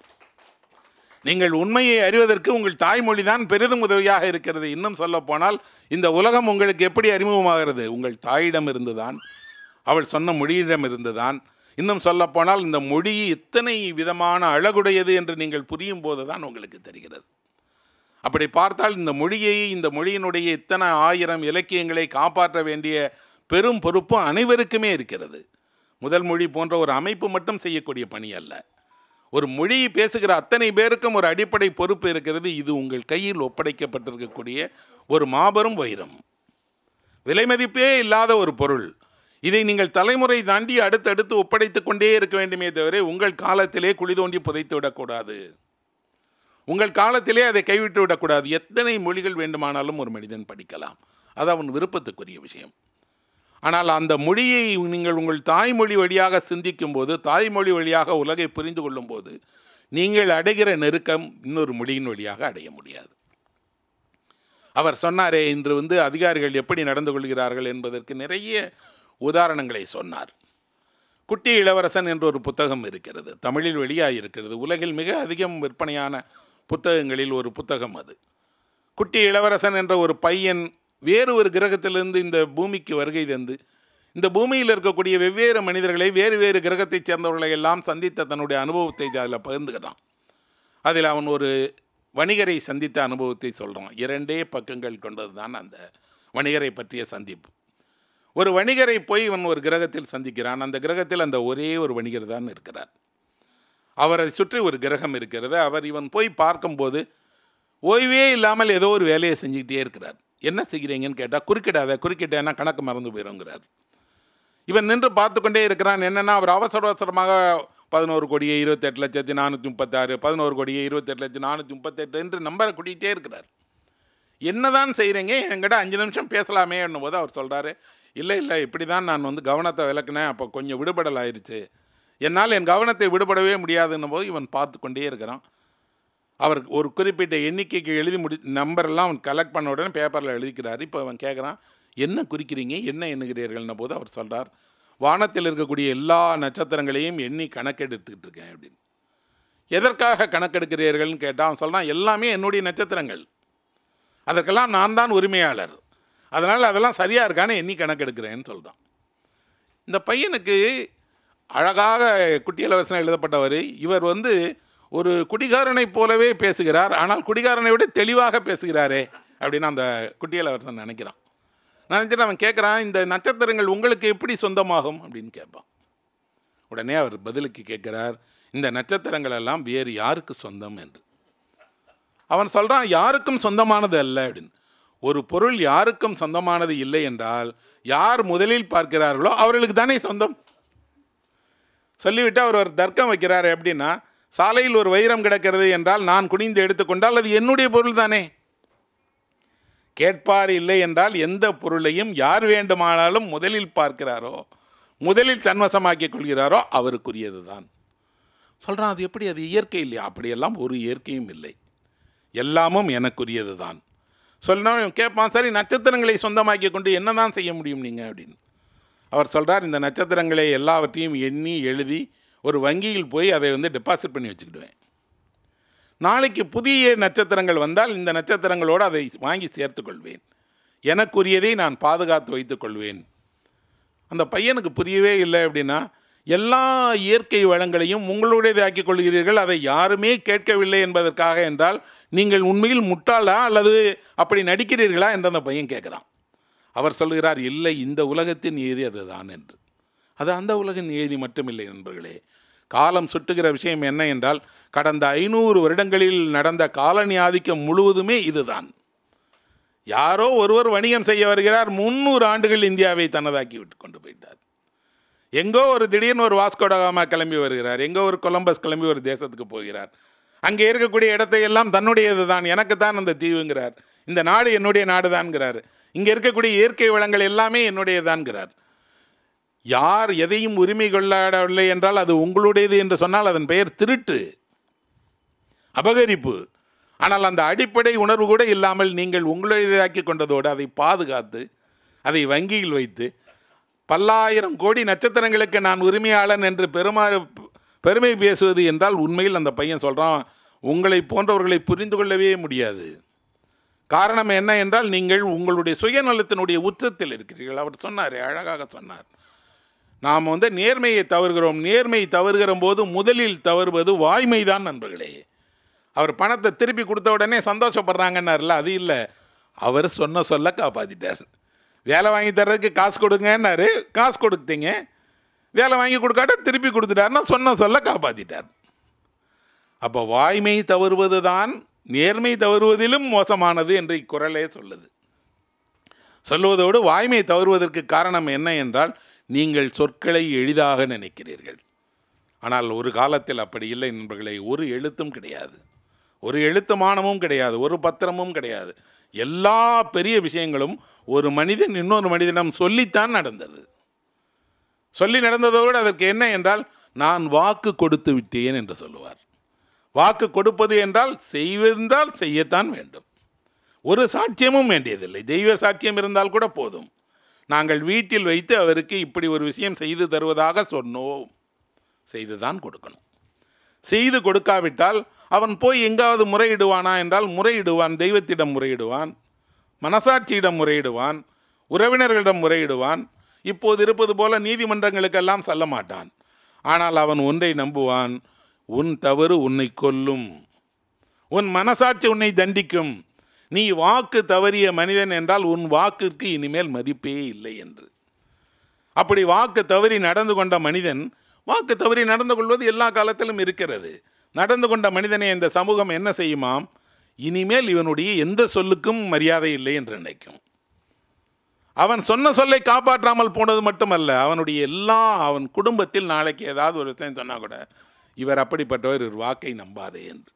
நீங்கள் உண்மையை அறிவதற்கு உங்கள் தாய்மொழி தான் பெரிதும் உதவியாக இருக்கிறது இன்னும் சொல்ல போனால் இந்த உலகம் உங்களுக்கு எப்படி அறிமுகமாகிறது உங்கள் தாயிடம் இருந்துதான் அவள் சொன்ன மொழியிடம் இருந்துதான் இன்னும் சொல்ல போனால் இந்த மொழி எத்தனை விதமான அழகுடையது என்று நீங்கள் புரியும் போது தான் உங்களுக்கு தெரிகிறது அப்படி பார்த்தால் இந்த மொழியை இந்த மொழியினுடைய இத்தனை ஆயிரம் இலக்கியங்களை காப்பாற்ற வேண்டிய பெரும் பொறுப்பு அனைவருக்குமே இருக்கிறது முதல் மொழி போன்ற ஒரு அமைப்பு மட்டும் செய்யக்கூடிய பணி அல்ல ஒரு மொழியை பேசுகிற அத்தனை பேருக்கும் ஒரு அடிப்படை பொறுப்பு இருக்கிறது இது உங்கள் கையில் ஒப்படைக்கப்பட்டிருக்கக்கூடிய ஒரு மாபெரும் வைரம் விலைமதிப்பே இல்லாத ஒரு பொருள் இதை நீங்கள் தலைமுறை தாண்டி அடுத்தடுத்து ஒப்படைத்து கொண்டே இருக்க வேண்டுமே தவிர உங்கள் காலத்திலே குழி தோண்டி புதைத்து விடக்கூடாது உங்கள் காலத்திலே அதை கைவிட்டு விடக்கூடாது எத்தனை மொழிகள் வேண்டுமானாலும் ஒரு மனிதன் படிக்கலாம் அது அவன் விருப்பத்துக்குரிய விஷயம் ஆனால் அந்த மொழியை நீங்கள் உங்கள் தாய்மொழி வழியாக சிந்திக்கும் போது தாய்மொழி வழியாக உலகை புரிந்து கொள்ளும் போது நீங்கள் அடைகிற நெருக்கம் இன்னொரு மொழியின் வழியாக அடைய முடியாது அவர் சொன்னாரே இன்று வந்து அதிகாரிகள் எப்படி நடந்து கொள்கிறார்கள் என்பதற்கு நிறைய உதாரணங்களை சொன்னார் குட்டி இளவரசன் என்ற ஒரு புத்தகம் இருக்கிறது தமிழில் வெளியாக இருக்கிறது உலகில் மிக அதிகம் விற்பனையான புத்தகங்களில் ஒரு புத்தகம் அது குட்டி இளவரசன் என்ற ஒரு பையன் வேறு ஒரு கிரகத்திலிருந்து இந்த பூமிக்கு வருகை தந்து இந்த பூமியில் இருக்கக்கூடிய வெவ்வேறு மனிதர்களை வேறு வேறு கிரகத்தைச் சேர்ந்தவர்களை எல்லாம் சந்தித்த தன்னுடைய அனுபவத்தை அதில் பகிர்ந்துக்கிறான் அதில் அவன் ஒரு வணிகரை சந்தித்த அனுபவத்தை சொல்கிறான் இரண்டே பக்கங்கள் கொண்டது தான் அந்த வணிகரை பற்றிய சந்திப்பு ஒரு வணிகரை போய் இவன் ஒரு கிரகத்தில் சந்திக்கிறான் அந்த கிரகத்தில் அந்த ஒரே ஒரு வணிகர் தான் இருக்கிறார் அவரை சுற்றி ஒரு கிரகம் இருக்கிறது அவர் இவன் போய் பார்க்கும்போது ஓய்வே இல்லாமல் ஏதோ ஒரு வேலையை செஞ்சுக்கிட்டே இருக்கிறார் என்ன செய்கிறீங்கன்னு கேட்டால் குறுக்கிடாத குறுக்கிட்டேன்னா கணக்கு மறந்து போயிடுங்கிறார் இவன் நின்று பார்த்து கொண்டே இருக்கிறான் என்னென்னா அவர் அவசர அவசரமாக பதினோரு கோடியே இருபத்தெட்டு லட்சத்தி நானூற்றி முப்பத்தாறு பதினோரு கோடியே இருபத்தெட்டு லட்சத்தி நானூற்றி முப்பத்தெட்டு என்று நம்பரை கூட்டிகிட்டே இருக்கிறார் என்னதான் செய்கிறீங்க என்கிட்ட அஞ்சு நிமிஷம் பேசலாமே போது அவர் சொல்கிறாரு இல்லை இல்லை இப்படி தான் நான் வந்து கவனத்தை விளக்குனேன் அப்போ கொஞ்சம் விடுபடல் ஆயிடுச்சு என்னால் என் கவனத்தை விடுபடவே முடியாதுன்னும் போது இவன் பார்த்து கொண்டே இருக்கிறான் அவர் ஒரு குறிப்பிட்ட எண்ணிக்கைக்கு எழுதி முடி நம்பரெல்லாம் அவன் கலெக்ட் பண்ண உடனே பேப்பரில் எழுதிக்கிறார் இப்போ அவன் கேட்குறான் என்ன குறிக்கிறீங்க என்ன எண்ணுகிறீர்கள்ன போது அவர் சொல்கிறார் வானத்தில் இருக்கக்கூடிய எல்லா நட்சத்திரங்களையும் எண்ணி கணக்கெடுத்துக்கிட்டு இருக்கேன் அப்படின்னு எதற்காக கணக்கெடுக்கிறீர்கள்னு கேட்டால் அவன் சொல்கிறான் எல்லாமே என்னுடைய நட்சத்திரங்கள் அதற்கெல்லாம் நான் தான் உரிமையாளர் அதனால் அதெல்லாம் சரியாக இருக்கான்னு எண்ணி கணக்கெடுக்கிறேன்னு சொல்கிறான் இந்த பையனுக்கு அழகாக குட்டியலவசனம் எழுதப்பட்டவர் இவர் வந்து ஒரு குடிகாரனைப் போலவே பேசுகிறார் ஆனால் குடிகாரனை விட தெளிவாக பேசுகிறாரே அப்படின்னு அந்த குட்டியலவசன் நினைக்கிறான் நினச்சிட்டு அவன் கேட்குறான் இந்த நட்சத்திரங்கள் உங்களுக்கு எப்படி சொந்தமாகும் அப்படின்னு கேட்பான் உடனே அவர் பதிலுக்கு கேட்குறார் இந்த நட்சத்திரங்கள் எல்லாம் வேறு யாருக்கு சொந்தம் என்று அவன் சொல்கிறான் யாருக்கும் சொந்தமானது அல்ல அப்படின்னு ஒரு பொருள் யாருக்கும் சொந்தமானது இல்லை என்றால் யார் முதலில் பார்க்கிறார்களோ அவர்களுக்கு தானே சொந்தம் சொல்லிவிட்டு அவர் ஒரு தர்க்கம் வைக்கிறார் எப்படின்னா சாலையில் ஒரு வைரம் கிடக்கிறது என்றால் நான் குனிந்து எடுத்துக்கொண்டால் அது என்னுடைய பொருள் தானே கேட்பார் இல்லை என்றால் எந்த பொருளையும் யார் வேண்டுமானாலும் முதலில் பார்க்கிறாரோ முதலில் தன்வசமாக்கிக் கொள்கிறாரோ அவருக்குரியது தான் சொல்கிறான் அது எப்படி அது இயற்கை இல்லையா அப்படியெல்லாம் ஒரு இயற்கையும் இல்லை எல்லாமும் எனக்குரியது தான் சொல்லணும் கேட்பான் சரி நட்சத்திரங்களை சொந்தமாக்கி கொண்டு என்ன தான் செய்ய முடியும் நீங்கள் அப்படின்னு அவர் சொல்கிறார் இந்த நட்சத்திரங்களை எல்லாவற்றையும் எண்ணி எழுதி ஒரு வங்கியில் போய் அதை வந்து டெபாசிட் பண்ணி வச்சுக்கிடுவேன் நாளைக்கு புதிய நட்சத்திரங்கள் வந்தால் இந்த நட்சத்திரங்களோடு அதை வாங்கி சேர்த்துக்கொள்வேன் எனக்குரியதை நான் பாதுகாத்து வைத்துக்கொள்வேன் அந்த பையனுக்கு புரியவே இல்லை அப்படின்னா எல்லா இயற்கை வளங்களையும் உங்களுடையதை ஆக்கிக் கொள்கிறீர்கள் அதை யாருமே கேட்கவில்லை என்பதற்காக என்றால் நீங்கள் உண்மையில் முட்டாளா அல்லது அப்படி நடிக்கிறீர்களா என்று அந்த பையன் கேட்குறான் அவர் சொல்கிறார் இல்லை இந்த உலகத்தின் நியதி அதுதான் என்று அது அந்த உலகின் நியதி மட்டுமில்லை நண்பர்களே காலம் சுட்டுகிற விஷயம் என்ன என்றால் கடந்த ஐநூறு வருடங்களில் நடந்த காலனி ஆதிக்கம் முழுவதுமே இதுதான் யாரோ ஒருவர் வணிகம் செய்ய வருகிறார் முந்நூறு ஆண்டுகள் இந்தியாவை தனதாக்கி விட்டு கொண்டு போயிட்டார் எங்கோ ஒரு திடீர்னு ஒரு வாஸ்கோடகாமா கிளம்பி வருகிறார் எங்கோ ஒரு கொலம்பஸ் கிளம்பி ஒரு தேசத்துக்கு போகிறார் அங்கே இருக்கக்கூடிய இடத்தை எல்லாம் தன்னுடையது தான் எனக்கு தான் அந்த தீவுங்கிறார் இந்த நாடு என்னுடைய நாடு தான்ங்கிறார் இங்கே இருக்கக்கூடிய இயற்கை வளங்கள் எல்லாமே என்னுடையதான்கிறார் யார் எதையும் உரிமை கொள்ளாடவில்லை என்றால் அது உங்களுடையது என்று சொன்னால் அதன் பெயர் திருட்டு அபகரிப்பு ஆனால் அந்த அடிப்படை உணர்வு கூட இல்லாமல் நீங்கள் உங்களுடையதாக்கி கொண்டதோடு அதை பாதுகாத்து அதை வங்கியில் வைத்து பல்லாயிரம் கோடி நட்சத்திரங்களுக்கு நான் உரிமையாளன் என்று பெருமா பெருமை பேசுவது என்றால் உண்மையில் அந்த பையன் சொல்கிறான் உங்களை போன்றவர்களை புரிந்து கொள்ளவே முடியாது காரணம் என்ன என்றால் நீங்கள் உங்களுடைய சுயநலத்தினுடைய உச்சத்தில் இருக்கிறீர்கள் அவர் சொன்னார் அழகாக சொன்னார் நாம் வந்து நேர்மையை தவறுகிறோம் நேர்மை தவறுகிற போது முதலில் தவறுவது வாய்மை தான் நண்பர்களே அவர் பணத்தை திருப்பி கொடுத்த உடனே சந்தோஷப்படுறாங்கன்னார்ல அது இல்லை அவர் சொன்ன சொல்ல காப்பாற்றிட்டார் வேலை வாங்கி தர்றதுக்கு காசு கொடுங்கன்னாரு காசு கொடுத்தீங்க வேலை வாங்கி கொடுக்காட்ட திருப்பி கொடுத்துட்டாருன்னா சொன்ன சொல்ல காப்பாற்றிட்டார் அப்போ வாய்மை தவறுவது தான் நேர்மை தவறுவதிலும் மோசமானது என்று இக்குறளே சொல்லுது சொல்லுவதோடு வாய்மை தவறுவதற்கு காரணம் என்ன என்றால் நீங்கள் சொற்களை எளிதாக நினைக்கிறீர்கள் ஆனால் ஒரு காலத்தில் அப்படி இல்லை நண்பர்களே ஒரு எழுத்தும் கிடையாது ஒரு எழுத்துமானமும் கிடையாது ஒரு பத்திரமும் கிடையாது எல்லா பெரிய விஷயங்களும் ஒரு மனிதன் இன்னொரு மனிதனிடம் சொல்லித்தான் நடந்தது சொல்லி நடந்ததோடு அதற்கு என்ன என்றால் நான் வாக்கு கொடுத்து விட்டேன் என்று சொல்லுவார் வாக்கு கொடுப்பது என்றால் செய்வதென்றால் செய்யத்தான் வேண்டும் ஒரு சாட்சியமும் வேண்டியதில்லை தெய்வ சாட்சியம் இருந்தால் கூட போதும் நாங்கள் வீட்டில் வைத்து அவருக்கு இப்படி ஒரு விஷயம் செய்து தருவதாக சொன்னோம் செய்து தான் கொடுக்கணும் செய்து கொடுக்காவிட்டால் அவன் போய் எங்காவது முறையிடுவானா என்றால் முறையிடுவான் தெய்வத்திடம் முறையிடுவான் மனசாட்சியிடம் முறையிடுவான் உறவினர்களிடம் முறையிடுவான் இப்போது இருப்பது போல நீதிமன்றங்களுக்கெல்லாம் சொல்ல மாட்டான் ஆனால் அவன் ஒன்றை நம்புவான் உன் தவறு உன்னை கொல்லும் உன் மனசாட்சி உன்னை தண்டிக்கும் நீ வாக்கு தவறிய மனிதன் என்றால் உன் வாக்குக்கு இனிமேல் மதிப்பே இல்லை என்று அப்படி வாக்கு தவறி நடந்து கொண்ட மனிதன் வாக்கு தவறி நடந்து கொள்வது எல்லா காலத்திலும் இருக்கிறது நடந்து கொண்ட மனிதனை இந்த சமூகம் என்ன செய்யுமாம் இனிமேல் இவனுடைய எந்த சொல்லுக்கும் மரியாதை இல்லை என்று நினைக்கும் அவன் சொன்ன சொல்லை காப்பாற்றாமல் போனது மட்டுமல்ல அவனுடைய எல்லா அவன் குடும்பத்தில் நாளைக்கு ஏதாவது ஒரு விஷயம் சொன்னால் கூட இவர் அப்படிப்பட்டவர் இவர் வாக்கை நம்பாதே என்று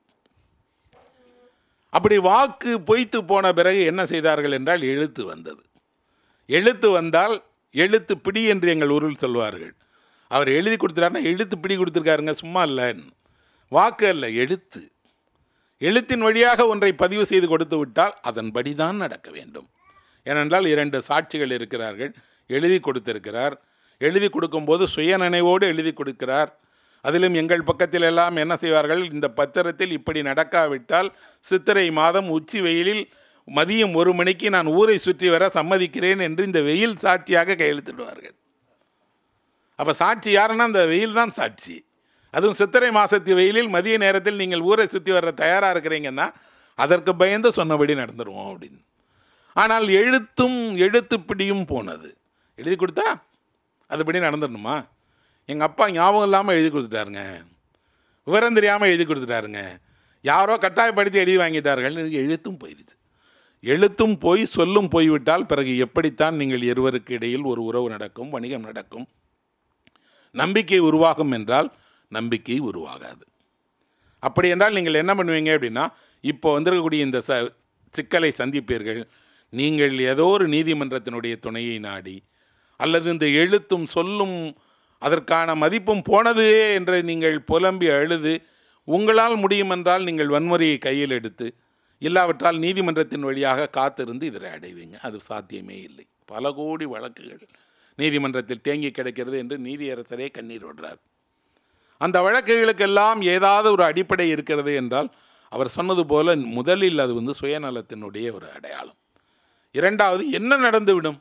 அப்படி வாக்கு பொய்த்து போன பிறகு என்ன செய்தார்கள் என்றால் எழுத்து வந்தது எழுத்து வந்தால் எழுத்து பிடி என்று எங்கள் ஊரில் சொல்வார்கள் அவர் எழுதி கொடுத்துட்டாருன்னா எழுத்து பிடி கொடுத்துருக்காருங்க சும்மா இல்லை வாக்கு அல்ல எழுத்து எழுத்தின் வழியாக ஒன்றை பதிவு செய்து கொடுத்து விட்டால் அதன்படி தான் நடக்க வேண்டும் ஏனென்றால் இரண்டு சாட்சிகள் இருக்கிறார்கள் எழுதி கொடுத்திருக்கிறார் எழுதி கொடுக்கும்போது சுயநினைவோடு எழுதி கொடுக்கிறார் அதிலும் எங்கள் பக்கத்தில் எல்லாம் என்ன செய்வார்கள் இந்த பத்திரத்தில் இப்படி நடக்காவிட்டால் சித்திரை மாதம் உச்சி வெயிலில் மதியம் ஒரு மணிக்கு நான் ஊரை சுற்றி வர சம்மதிக்கிறேன் என்று இந்த வெயில் சாட்சியாக கையெழுத்திடுவார்கள் அப்போ சாட்சி யாருன்னா அந்த வெயில் தான் சாட்சி அதுவும் சித்திரை மாசத்து வெயிலில் மதிய நேரத்தில் நீங்கள் ஊரை சுற்றி வர தயாராக இருக்கிறீங்கன்னா அதற்கு பயந்து சொன்னபடி நடந்துருவோம் அப்படின்னு ஆனால் எழுத்தும் எழுத்து பிடியும் போனது எழுதி கொடுத்தா அதுபடி நடந்துடணுமா எங்கள் அப்பா ஞாபகம் இல்லாமல் எழுதி கொடுத்துட்டாருங்க விவரம் தெரியாமல் எழுதி கொடுத்துட்டாருங்க யாரோ கட்டாயப்படுத்தி எழுதி வாங்கிட்டார்கள் எழுத்தும் போயிடுச்சு எழுத்தும் போய் சொல்லும் போய்விட்டால் பிறகு எப்படித்தான் நீங்கள் இருவருக்கு இடையில் ஒரு உறவு நடக்கும் வணிகம் நடக்கும் நம்பிக்கை உருவாகும் என்றால் நம்பிக்கை உருவாகாது அப்படி என்றால் நீங்கள் என்ன பண்ணுவீங்க அப்படின்னா இப்போ வந்திருக்கக்கூடிய இந்த ச சிக்கலை சந்திப்பீர்கள் நீங்கள் ஏதோ ஒரு நீதிமன்றத்தினுடைய துணையை நாடி அல்லது இந்த எழுத்தும் சொல்லும் அதற்கான மதிப்பும் போனது என்று நீங்கள் புலம்பி அழுது உங்களால் முடியுமென்றால் நீங்கள் வன்முறையை கையில் எடுத்து இல்லாவிட்டால் நீதிமன்றத்தின் வழியாக காத்திருந்து இதை அடைவீங்க அது சாத்தியமே இல்லை பல கோடி வழக்குகள் நீதிமன்றத்தில் தேங்கி கிடக்கிறது என்று நீதியரசரே கண்ணீர் விடுறார் அந்த வழக்குகளுக்கெல்லாம் ஏதாவது ஒரு அடிப்படை இருக்கிறது என்றால் அவர் சொன்னது போல முதலில் அது வந்து சுயநலத்தினுடைய ஒரு அடையாளம் இரண்டாவது என்ன நடந்துவிடும்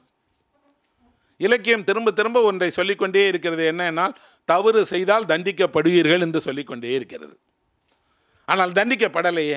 இலக்கியம் திரும்ப திரும்ப ஒன்றை சொல்லிக்கொண்டே இருக்கிறது என்னென்னால் தவறு செய்தால் தண்டிக்கப்படுவீர்கள் என்று சொல்லிக்கொண்டே இருக்கிறது ஆனால் தண்டிக்கப்படலையே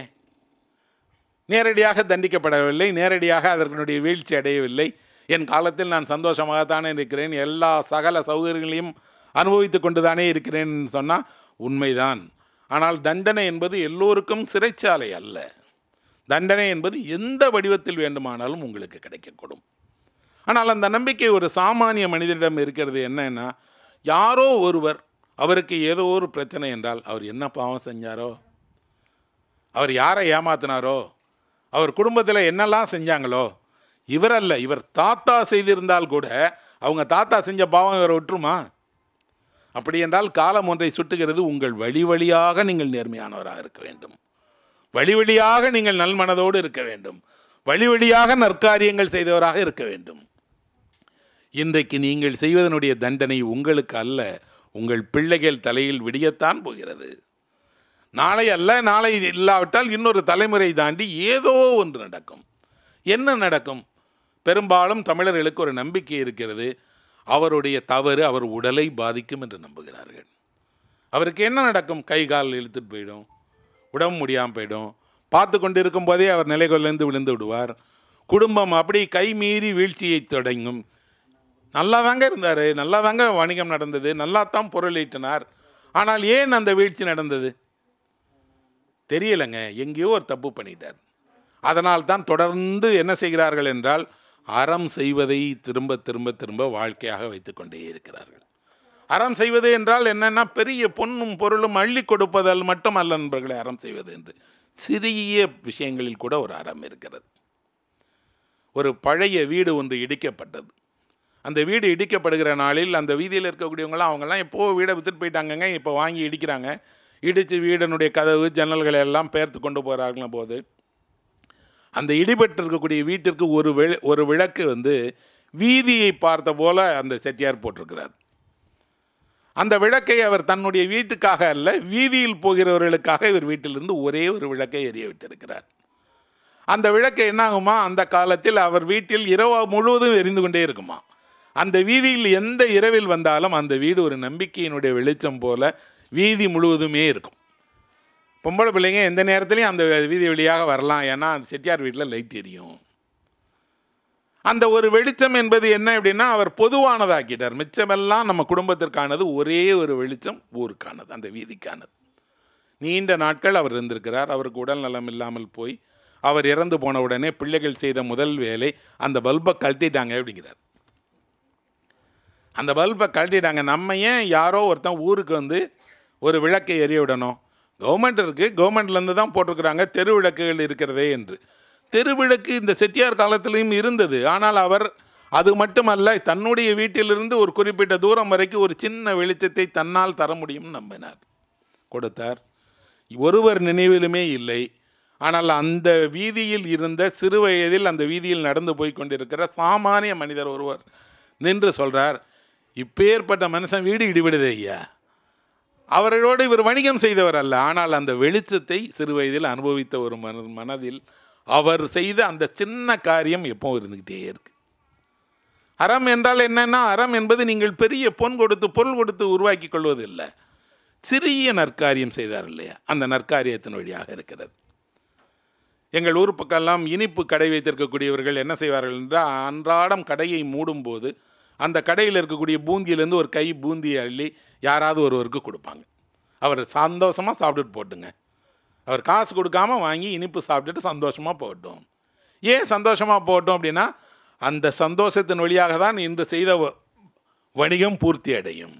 நேரடியாக தண்டிக்கப்படவில்லை நேரடியாக அதற்குடைய வீழ்ச்சி அடையவில்லை என் காலத்தில் நான் சந்தோஷமாகத்தானே இருக்கிறேன் எல்லா சகல சௌகரியங்களையும் அனுபவித்து கொண்டு தானே இருக்கிறேன் சொன்னால் உண்மைதான் ஆனால் தண்டனை என்பது எல்லோருக்கும் சிறைச்சாலை அல்ல தண்டனை என்பது எந்த வடிவத்தில் வேண்டுமானாலும் உங்களுக்கு கிடைக்கக்கூடும் ஆனால் அந்த நம்பிக்கை ஒரு சாமானிய மனிதனிடம் இருக்கிறது என்னன்னா யாரோ ஒருவர் அவருக்கு ஏதோ ஒரு பிரச்சனை என்றால் அவர் என்ன பாவம் செஞ்சாரோ அவர் யாரை ஏமாத்தினாரோ அவர் குடும்பத்தில் என்னெல்லாம் செஞ்சாங்களோ இவர் அல்ல இவர் தாத்தா செய்திருந்தால் கூட அவங்க தாத்தா செஞ்ச பாவம் இவரை விட்டுருமா அப்படி என்றால் காலம் ஒன்றை சுட்டுகிறது உங்கள் வழி வழியாக நீங்கள் நேர்மையானவராக இருக்க வேண்டும் வழி வழியாக நீங்கள் நல்மனதோடு இருக்க வேண்டும் வழி வழியாக நற்காரியங்கள் செய்தவராக இருக்க வேண்டும் இன்றைக்கு நீங்கள் செய்வதனுடைய தண்டனை உங்களுக்கு அல்ல உங்கள் பிள்ளைகள் தலையில் விடியத்தான் போகிறது நாளை அல்ல நாளை இல்லாவிட்டால் இன்னொரு தலைமுறை தாண்டி ஏதோ ஒன்று நடக்கும் என்ன நடக்கும் பெரும்பாலும் தமிழர்களுக்கு ஒரு நம்பிக்கை இருக்கிறது அவருடைய தவறு அவர் உடலை பாதிக்கும் என்று நம்புகிறார்கள் அவருக்கு என்ன நடக்கும் கை கால் இழுத்துட்டு போயிடும் உடம்பு முடியாமல் போயிடும் பார்த்து கொண்டு இருக்கும்போதே அவர் நிலை கொள்ளந்து விழுந்து விடுவார் குடும்பம் அப்படி கை மீறி வீழ்ச்சியை தொடங்கும் நல்லா தாங்க இருந்தார் நல்லா தாங்க வணிகம் நடந்தது நல்லா தான் பொருள் ஈட்டினார் ஆனால் ஏன் அந்த வீழ்ச்சி நடந்தது தெரியலைங்க எங்கேயோ ஒரு தப்பு பண்ணிட்டார் அதனால் தான் தொடர்ந்து என்ன செய்கிறார்கள் என்றால் அறம் செய்வதை திரும்ப திரும்ப திரும்ப வாழ்க்கையாக வைத்துக்கொண்டே இருக்கிறார்கள் அறம் செய்வது என்றால் என்னென்னா பெரிய பொன்னும் பொருளும் அள்ளி கொடுப்பதால் மட்டும் அல்ல நண்பர்களை அறம் செய்வது என்று சிறிய விஷயங்களில் கூட ஒரு அறம் இருக்கிறது ஒரு பழைய வீடு ஒன்று இடிக்கப்பட்டது அந்த வீடு இடிக்கப்படுகிற நாளில் அந்த வீதியில் இருக்கக்கூடியவங்களாம் அவங்கெல்லாம் எப்போ வீடை விற்றுட்டு போயிட்டாங்கங்க இப்போ வாங்கி இடிக்கிறாங்க இடித்து வீடனுடைய கதவு ஜன்னல்களை எல்லாம் பெயர்த்து கொண்டு போகிறார்கள் போது அந்த இடிபட்டு இருக்கக்கூடிய வீட்டிற்கு ஒரு விள ஒரு விளக்கு வந்து வீதியை பார்த்த போல அந்த செட்டியார் போட்டிருக்கிறார் அந்த விளக்கை அவர் தன்னுடைய வீட்டுக்காக அல்ல வீதியில் போகிறவர்களுக்காக இவர் வீட்டிலிருந்து ஒரே ஒரு விளக்கை எரிய விட்டிருக்கிறார் அந்த விளக்கு என்னாகுமா அந்த காலத்தில் அவர் வீட்டில் இரவு முழுவதும் எரிந்து கொண்டே இருக்குமா அந்த வீதியில் எந்த இரவில் வந்தாலும் அந்த வீடு ஒரு நம்பிக்கையினுடைய வெளிச்சம் போல வீதி முழுவதுமே இருக்கும் பொம்பளை பிள்ளைங்க எந்த நேரத்துலையும் அந்த வீதி வழியாக வரலாம் ஏன்னா அந்த செட்டியார் வீட்டில் லைட் எரியும் அந்த ஒரு வெளிச்சம் என்பது என்ன அப்படின்னா அவர் பொதுவானதாக்கிட்டார் மிச்சமெல்லாம் நம்ம குடும்பத்திற்கானது ஒரே ஒரு வெளிச்சம் ஊருக்கானது அந்த வீதிக்கானது நீண்ட நாட்கள் அவர் இருந்திருக்கிறார் அவருக்கு உடல் நலம் இல்லாமல் போய் அவர் இறந்து போன உடனே பிள்ளைகள் செய்த முதல் வேலை அந்த பல்பை கழட்டிட்டாங்க அப்படிங்கிறார் அந்த பல்பை கழட்டிட்டாங்க நம்ம ஏன் யாரோ ஒருத்தன் ஊருக்கு வந்து ஒரு விளக்கை எரிய விடணும் கவர்மெண்ட் இருக்குது கவர்மெண்ட்லேருந்து தான் போட்டிருக்கிறாங்க தெரு விளக்குகள் இருக்கிறதே என்று தெருவிளக்கு இந்த செட்டியார் காலத்திலையும் இருந்தது ஆனால் அவர் அது மட்டுமல்ல தன்னுடைய வீட்டிலிருந்து ஒரு குறிப்பிட்ட தூரம் வரைக்கும் ஒரு சின்ன வெளிச்சத்தை தன்னால் தர முடியும்னு நம்பினார் கொடுத்தார் ஒருவர் நினைவிலுமே இல்லை ஆனால் அந்த வீதியில் இருந்த சிறு வயதில் அந்த வீதியில் நடந்து போய் கொண்டிருக்கிற சாமானிய மனிதர் ஒருவர் நின்று சொல்றார் இப்பேற்பட்ட மனுஷன் வீடு இடிவிடுதே ஐயா அவர்களோடு இவர் வணிகம் செய்தவர் அல்ல ஆனால் அந்த வெளிச்சத்தை சிறு வயதில் அனுபவித்த ஒரு மன மனதில் அவர் செய்த அந்த சின்ன காரியம் எப்போ இருந்துக்கிட்டே இருக்கு அறம் என்றால் என்னன்னா அறம் என்பது நீங்கள் பெரிய பொன் கொடுத்து பொருள் கொடுத்து உருவாக்கி கொள்வது இல்லை சிறிய நற்காரியம் செய்தார் இல்லையா அந்த நற்காரியத்தின் வழியாக இருக்கிறது எங்கள் ஊர் பக்கம்லாம் இனிப்பு கடை வைத்திருக்கக்கூடியவர்கள் என்ன செய்வார்கள் என்றால் அன்றாடம் கடையை மூடும்போது அந்த கடையில் இருக்கக்கூடிய பூந்தியிலேருந்து ஒரு கை பூந்தியை அள்ளி யாராவது ஒருவருக்கு கொடுப்பாங்க அவர் சந்தோஷமாக சாப்பிட்டுட்டு போட்டுங்க அவர் காசு கொடுக்காம வாங்கி இனிப்பு சாப்பிட்டுட்டு சந்தோஷமாக போகட்டும் ஏன் சந்தோஷமாக போகட்டும் அப்படின்னா அந்த சந்தோஷத்தின் வழியாக தான் இன்று செய்த வ- வணிகம் பூர்த்தி அடையும்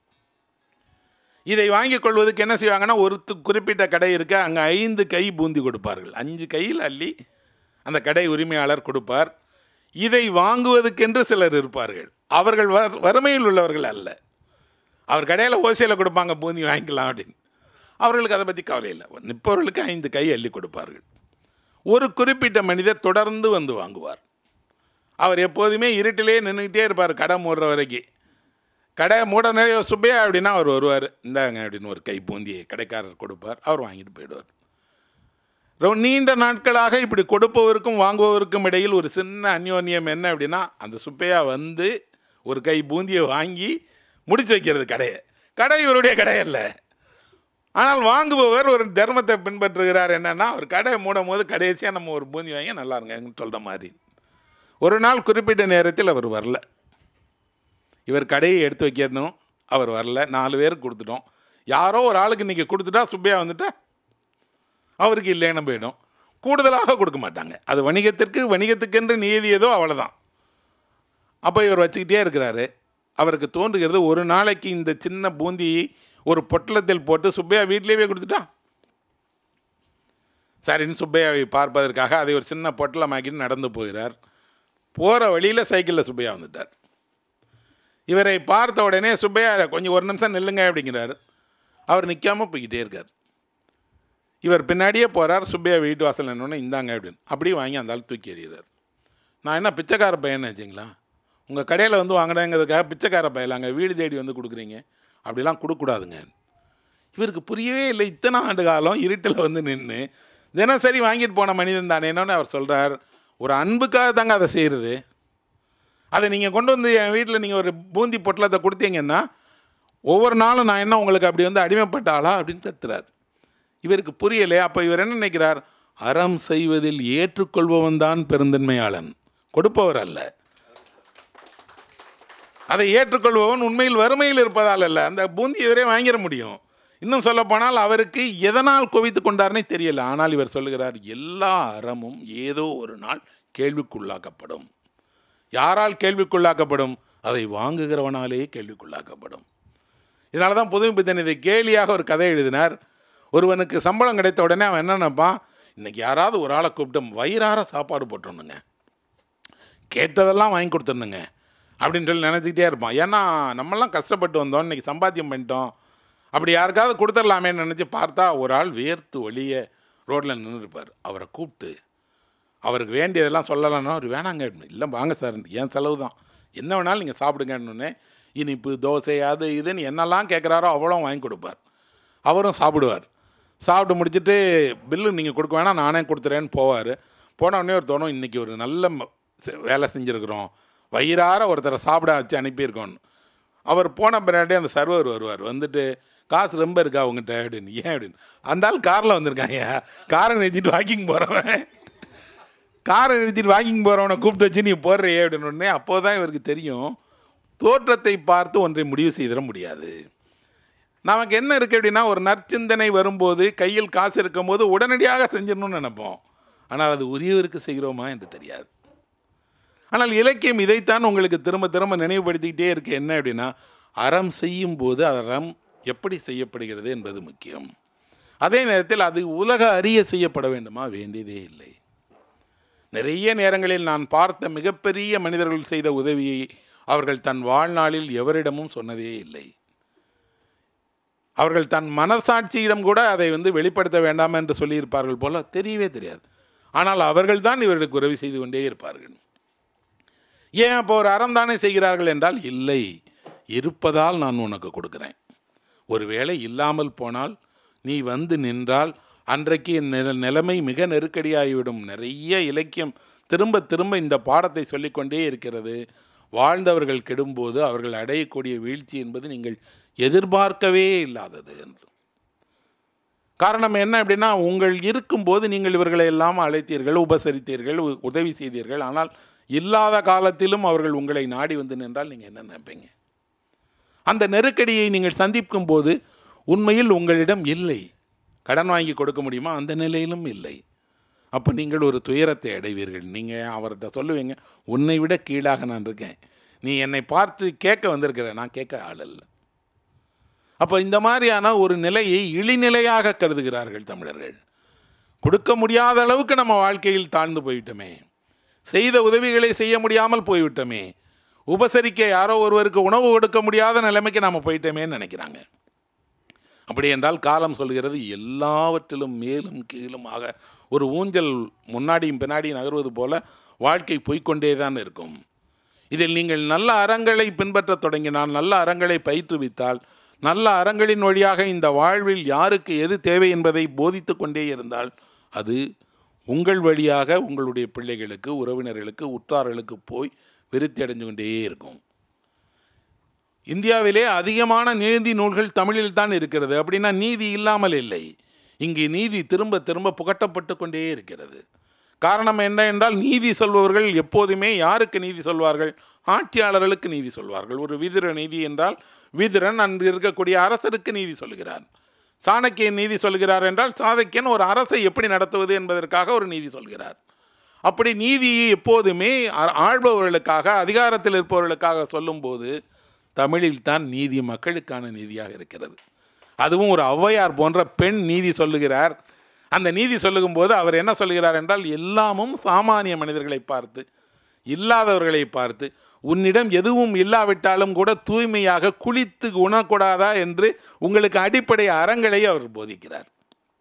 இதை வாங்கிக் கொள்வதற்கு என்ன செய்வாங்கன்னா ஒரு து- குறிப்பிட்ட கடை இருக்கு அங்கே ஐந்து கை பூந்தி கொடுப்பார்கள் அஞ்சு கையில் அள்ளி அந்த கடை உரிமையாளர் கொடுப்பார் இதை வாங்குவதற்கென்று சிலர் இருப்பார்கள் அவர்கள் வ- வறுமையில் உள்ளவர்கள் அல்ல அவர் கடையில் ஓசையில் கொடுப்பாங்க பூந்தி வாங்கிக்கலாம் அப்படின்னு அவர்களுக்கு அதை பற்றி கவலை இல்லை நிற்பவர்களுக்கு ஐந்து கை அள்ளி கொடுப்பார்கள் ஒரு குறிப்பிட்ட மனிதர் தொடர்ந்து வந்து வாங்குவார் அவர் எப்போதுமே இருட்டிலே நின்றுக்கிட்டே இருப்பார் கடை மூடுற வரைக்கும் கடை மூட நிறைய சுப்பையா அப்படின்னா அவர் வருவார் இந்தாங்க அப்படின்னு ஒரு கை பூந்தியை கடைக்காரர் கொடுப்பார் அவர் வாங்கிட்டு போயிடுவார் ரொம்ப நீண்ட நாட்களாக இப்படி கொடுப்பவருக்கும் வாங்குபவருக்கும் இடையில் ஒரு சின்ன அந்யோன்யம் என்ன அப்படின்னா அந்த சுப்பையா வந்து ஒரு கை பூந்தியை வாங்கி முடிச்சு வைக்கிறது கடையை கடை இவருடைய கடை அல்ல ஆனால் வாங்குபவர் ஒரு தர்மத்தை பின்பற்றுகிறார் என்னன்னா அவர் கடையை மூடும் போது கடைசியாக நம்ம ஒரு பூந்தி வாங்கி நல்லா இருங்கன்னு சொல்கிற மாதிரி ஒரு நாள் குறிப்பிட்ட நேரத்தில் அவர் வரல இவர் கடையை எடுத்து வைக்கணும் அவர் வரல நாலு பேருக்கு கொடுத்துட்டோம் யாரோ ஒரு ஆளுக்கு இன்றைக்கி கொடுத்துட்டா சுப்பையா வந்துட்டா அவருக்கு இல்லைன்னு போயிடும் கூடுதலாக கொடுக்க மாட்டாங்க அது வணிகத்திற்கு வணிகத்துக்கென்று நியதியதோ அவ்வளோதான் அப்போ இவர் வச்சுக்கிட்டே இருக்கிறாரு அவருக்கு தோன்றுகிறது ஒரு நாளைக்கு இந்த சின்ன பூந்தி ஒரு பொட்டலத்தில் போட்டு சுப்பையா வீட்டிலேயே கொடுத்துட்டா சரின்னு சுப்பையாவை பார்ப்பதற்காக அதை ஒரு சின்ன பொட்டலமாக்கிட்டு நடந்து போகிறார் போகிற வழியில் சைக்கிளில் சுப்பையா வந்துட்டார் இவரை பார்த்த உடனே சுப்பையா கொஞ்சம் ஒரு நிமிஷம் நில்லுங்க அப்படிங்கிறார் அவர் நிற்காம போய்கிட்டே இருக்கார் இவர் பின்னாடியே போகிறார் சுப்பையா வீட்டு வாசல் என்னொன்னே இந்தாங்க அப்படின்னு அப்படியே வாங்கி அந்த ஆள் தூக்கி எறிகிறார் நான் என்ன பிச்சைக்கார பையன் வச்சிங்களா உங்கள் கடையில் வந்து வாங்கினேங்கிறதுக்காக பிச்சைக்கார பையலாங்க வீடு தேடி வந்து கொடுக்குறீங்க அப்படிலாம் கொடுக்கக்கூடாதுங்க இவருக்கு புரியவே இல்லை இத்தனை ஆண்டு காலம் இருட்டில் வந்து நின்று தினசரி வாங்கிட்டு போன மனிதன் தானே என்னன்னு அவர் சொல்கிறார் ஒரு அன்புக்காக தாங்க அதை செய்கிறது அதை நீங்கள் கொண்டு வந்து என் வீட்டில் நீங்கள் ஒரு பூந்தி பொட்டலத்தை கொடுத்தீங்கன்னா ஒவ்வொரு நாளும் நான் என்ன உங்களுக்கு அப்படி வந்து அடிமைப்பட்ட ஆளா அப்படின்னு கத்துறார் இவருக்கு புரியலை அப்போ இவர் என்ன நினைக்கிறார் அறம் செய்வதில் ஏற்றுக்கொள்பவன் தான் பெருந்தன்மையாளன் கொடுப்பவர் அல்ல அதை ஏற்றுக்கொள்பவன் உண்மையில் வறுமையில் இருப்பதால் அல்ல அந்த பூந்தி இவரே வாங்கிட முடியும் இன்னும் சொல்லப்போனால் அவருக்கு எதனால் குவித்து கொண்டார்னே தெரியல ஆனால் இவர் சொல்லுகிறார் எல்லா அறமும் ஏதோ ஒரு நாள் கேள்விக்குள்ளாக்கப்படும் யாரால் கேள்விக்குள்ளாக்கப்படும் அதை வாங்குகிறவனாலே கேள்விக்குள்ளாக்கப்படும் இதனால தான் புதுமை பித்தன் இதை கேலியாக ஒரு கதை எழுதினார் ஒருவனுக்கு சம்பளம் கிடைத்த உடனே அவன் என்ன நினைப்பான் இன்னைக்கு யாராவது ஒரு ஆளை கூப்பிட்டு வயிறார சாப்பாடு போட்டுருணுங்க கேட்டதெல்லாம் வாங்கி கொடுத்துருணுங்க அப்படின்னு சொல்லி நினச்சிக்கிட்டே இருப்பான் ஏன்னா நம்மெல்லாம் கஷ்டப்பட்டு வந்தோம் இன்னைக்கு சம்பாத்தியம் பண்ணிட்டோம் அப்படி யாருக்காவது கொடுத்துடலாமேன்னு நினச்சி பார்த்தா ஒரு ஆள் வேர்த்து ஒளிய ரோட்டில் நின்றுருப்பார் அவரை கூப்பிட்டு அவருக்கு வேண்டியதெல்லாம் சொல்லலாம்னா அவர் வேணாங்க அப்படின்னு இல்லை வாங்க சார் என் செலவு தான் என்ன வேணாலும் நீங்கள் சாப்பிடுங்கன்னு இனிப்பு தோசை அது இதுன்னு என்னெல்லாம் கேட்குறாரோ அவ்வளோ வாங்கி கொடுப்பார் அவரும் சாப்பிடுவார் சாப்பிட்டு முடிச்சுட்டு பில்லு நீங்கள் கொடுக்க வேணாம் நானே கொடுத்துறேன்னு போவார் போன உடனே ஒரு தோணும் இன்றைக்கி ஒரு நல்ல ம- செ- வேலை செஞ்சுருக்குறோம் வயிறார ஒருத்தரை சாப்பிட வச்சு அனுப்பியிருக்கோன்னு அவர் போன பின்னாடி அந்த சர்வர் வருவார் வந்துட்டு காசு ரொம்ப இருக்கா உங்ககிட்ட அப்படின்னு ஏன் அப்படின்னு அந்த ஆள் காரில் வந்திருக்காங்க காரை நிறுத்திட்டு வாக்கிங் போகிறவன் காரை நிறுத்திட்டு வாக்கிங் போகிறவனை கூப்பிட்டு வச்சு நீ போடுறியே அப்படின்னு உடனே அப்போ தான் இவருக்கு தெரியும் தோற்றத்தை பார்த்து ஒன்றை முடிவு செய்திட முடியாது நமக்கு என்ன இருக்குது அப்படின்னா ஒரு நற்சிந்தனை வரும்போது கையில் காசு இருக்கும்போது உடனடியாக செஞ்சிடணும்னு நினைப்போம் ஆனால் அது உரியவருக்கு செய்கிறோமா என்று தெரியாது ஆனால் இலக்கியம் இதைத்தான் உங்களுக்கு திரும்ப திரும்ப நினைவுபடுத்திக்கிட்டே இருக்கு என்ன அப்படின்னா அறம் செய்யும் போது அறம் எப்படி செய்யப்படுகிறது என்பது முக்கியம் அதே நேரத்தில் அது உலக அறிய செய்யப்பட வேண்டுமா வேண்டியதே இல்லை நிறைய நேரங்களில் நான் பார்த்த மிகப்பெரிய மனிதர்கள் செய்த உதவியை அவர்கள் தன் வாழ்நாளில் எவரிடமும் சொன்னதே இல்லை அவர்கள் தன் மனசாட்சியிடம் கூட அதை வந்து வெளிப்படுத்த வேண்டாம் என்று சொல்லியிருப்பார்கள் போல தெரியவே தெரியாது ஆனால் அவர்கள் தான் இவர்களுக்கு உதவி செய்து கொண்டே இருப்பார்கள் ஏன் அப்போ ஒரு அறம் தானே செய்கிறார்கள் என்றால் இல்லை இருப்பதால் நான் உனக்கு கொடுக்குறேன் ஒருவேளை இல்லாமல் போனால் நீ வந்து நின்றால் அன்றைக்கு என் நில நிலைமை மிக நெருக்கடியாகிவிடும் நிறைய இலக்கியம் திரும்ப திரும்ப இந்த பாடத்தை சொல்லிக்கொண்டே இருக்கிறது வாழ்ந்தவர்கள் கெடும்போது அவர்கள் அடையக்கூடிய வீழ்ச்சி என்பது நீங்கள் எதிர்பார்க்கவே இல்லாதது என்று காரணம் என்ன அப்படின்னா உங்கள் இருக்கும்போது நீங்கள் இவர்களை எல்லாம் அழைத்தீர்கள் உபசரித்தீர்கள் உ- உதவி செய்தீர்கள் ஆனால் இல்லாத காலத்திலும் அவர்கள் உங்களை நாடி வந்து நின்றால் நீங்கள் என்ன நினைப்பீங்க அந்த நெருக்கடியை நீங்கள் சந்திக்கும் போது உண்மையில் உங்களிடம் இல்லை கடன் வாங்கி கொடுக்க முடியுமா அந்த நிலையிலும் இல்லை அப்போ நீங்கள் ஒரு துயரத்தை அடைவீர்கள் நீங்கள் அவர்கிட்ட சொல்லுவீங்க உன்னை விட கீழாக நான் இருக்கேன் நீ என்னை பார்த்து கேட்க வந்திருக்கிற நான் கேட்க ஆள் இல்லை அப்போ இந்த மாதிரியான ஒரு நிலையை இழிநிலையாக கருதுகிறார்கள் தமிழர்கள் கொடுக்க முடியாத அளவுக்கு நம்ம வாழ்க்கையில் தாழ்ந்து போயிட்டோமே செய்த உதவிகளை செய்ய முடியாமல் போய்விட்டோமே உபசரிக்க யாரோ ஒருவருக்கு உணவு கொடுக்க முடியாத நிலைமைக்கு நாம் போயிட்டோமேன்னு நினைக்கிறாங்க அப்படி என்றால் காலம் சொல்கிறது எல்லாவற்றிலும் மேலும் கீழுமாக ஒரு ஊஞ்சல் முன்னாடியும் பின்னாடியும் நகர்வது போல வாழ்க்கை போய்க்கொண்டே தான் இருக்கும் இதில் நீங்கள் நல்ல அறங்களை பின்பற்றத் தொடங்கினால் நல்ல அறங்களை பயிற்றுவித்தால் நல்ல அறங்களின் வழியாக இந்த வாழ்வில் யாருக்கு எது தேவை என்பதை போதித்து கொண்டே இருந்தால் அது உங்கள் வழியாக உங்களுடைய பிள்ளைகளுக்கு உறவினர்களுக்கு உற்றார்களுக்கு போய் விருத்தி அடைஞ்சு கொண்டே இருக்கும் இந்தியாவிலே அதிகமான நீதி நூல்கள் தமிழில் தான் இருக்கிறது அப்படின்னா நீதி இல்லாமல் இல்லை இங்கே நீதி திரும்ப திரும்ப புகட்டப்பட்டு கொண்டே இருக்கிறது காரணம் என்ன என்றால் நீதி சொல்பவர்கள் எப்போதுமே யாருக்கு நீதி சொல்வார்கள் ஆட்சியாளர்களுக்கு நீதி சொல்வார்கள் ஒரு விதிர நீதி என்றால் விதிரன் அன்று இருக்கக்கூடிய அரசருக்கு நீதி சொல்கிறார் சாணக்கியன் நீதி சொல்கிறார் என்றால் சாணக்கியன் ஒரு அரசை எப்படி நடத்துவது என்பதற்காக ஒரு நீதி சொல்கிறார் அப்படி நீதியை எப்போதுமே ஆ- ஆள்பவர்களுக்காக அதிகாரத்தில் இருப்பவர்களுக்காக சொல்லும்போது தமிழில் தான் நீதி மக்களுக்கான நீதியாக இருக்கிறது அதுவும் ஒரு ஔவையார் போன்ற பெண் நீதி சொல்லுகிறார் அந்த நீதி சொல்லும்போது அவர் என்ன சொல்லுகிறார் என்றால் எல்லாமும் சாமானிய மனிதர்களை பார்த்து இல்லாதவர்களை பார்த்து உன்னிடம் எதுவும் இல்லாவிட்டாலும் கூட தூய்மையாக குளித்து உணக்கூடாதா என்று உங்களுக்கு அடிப்படை அறங்களை அவர் போதிக்கிறார்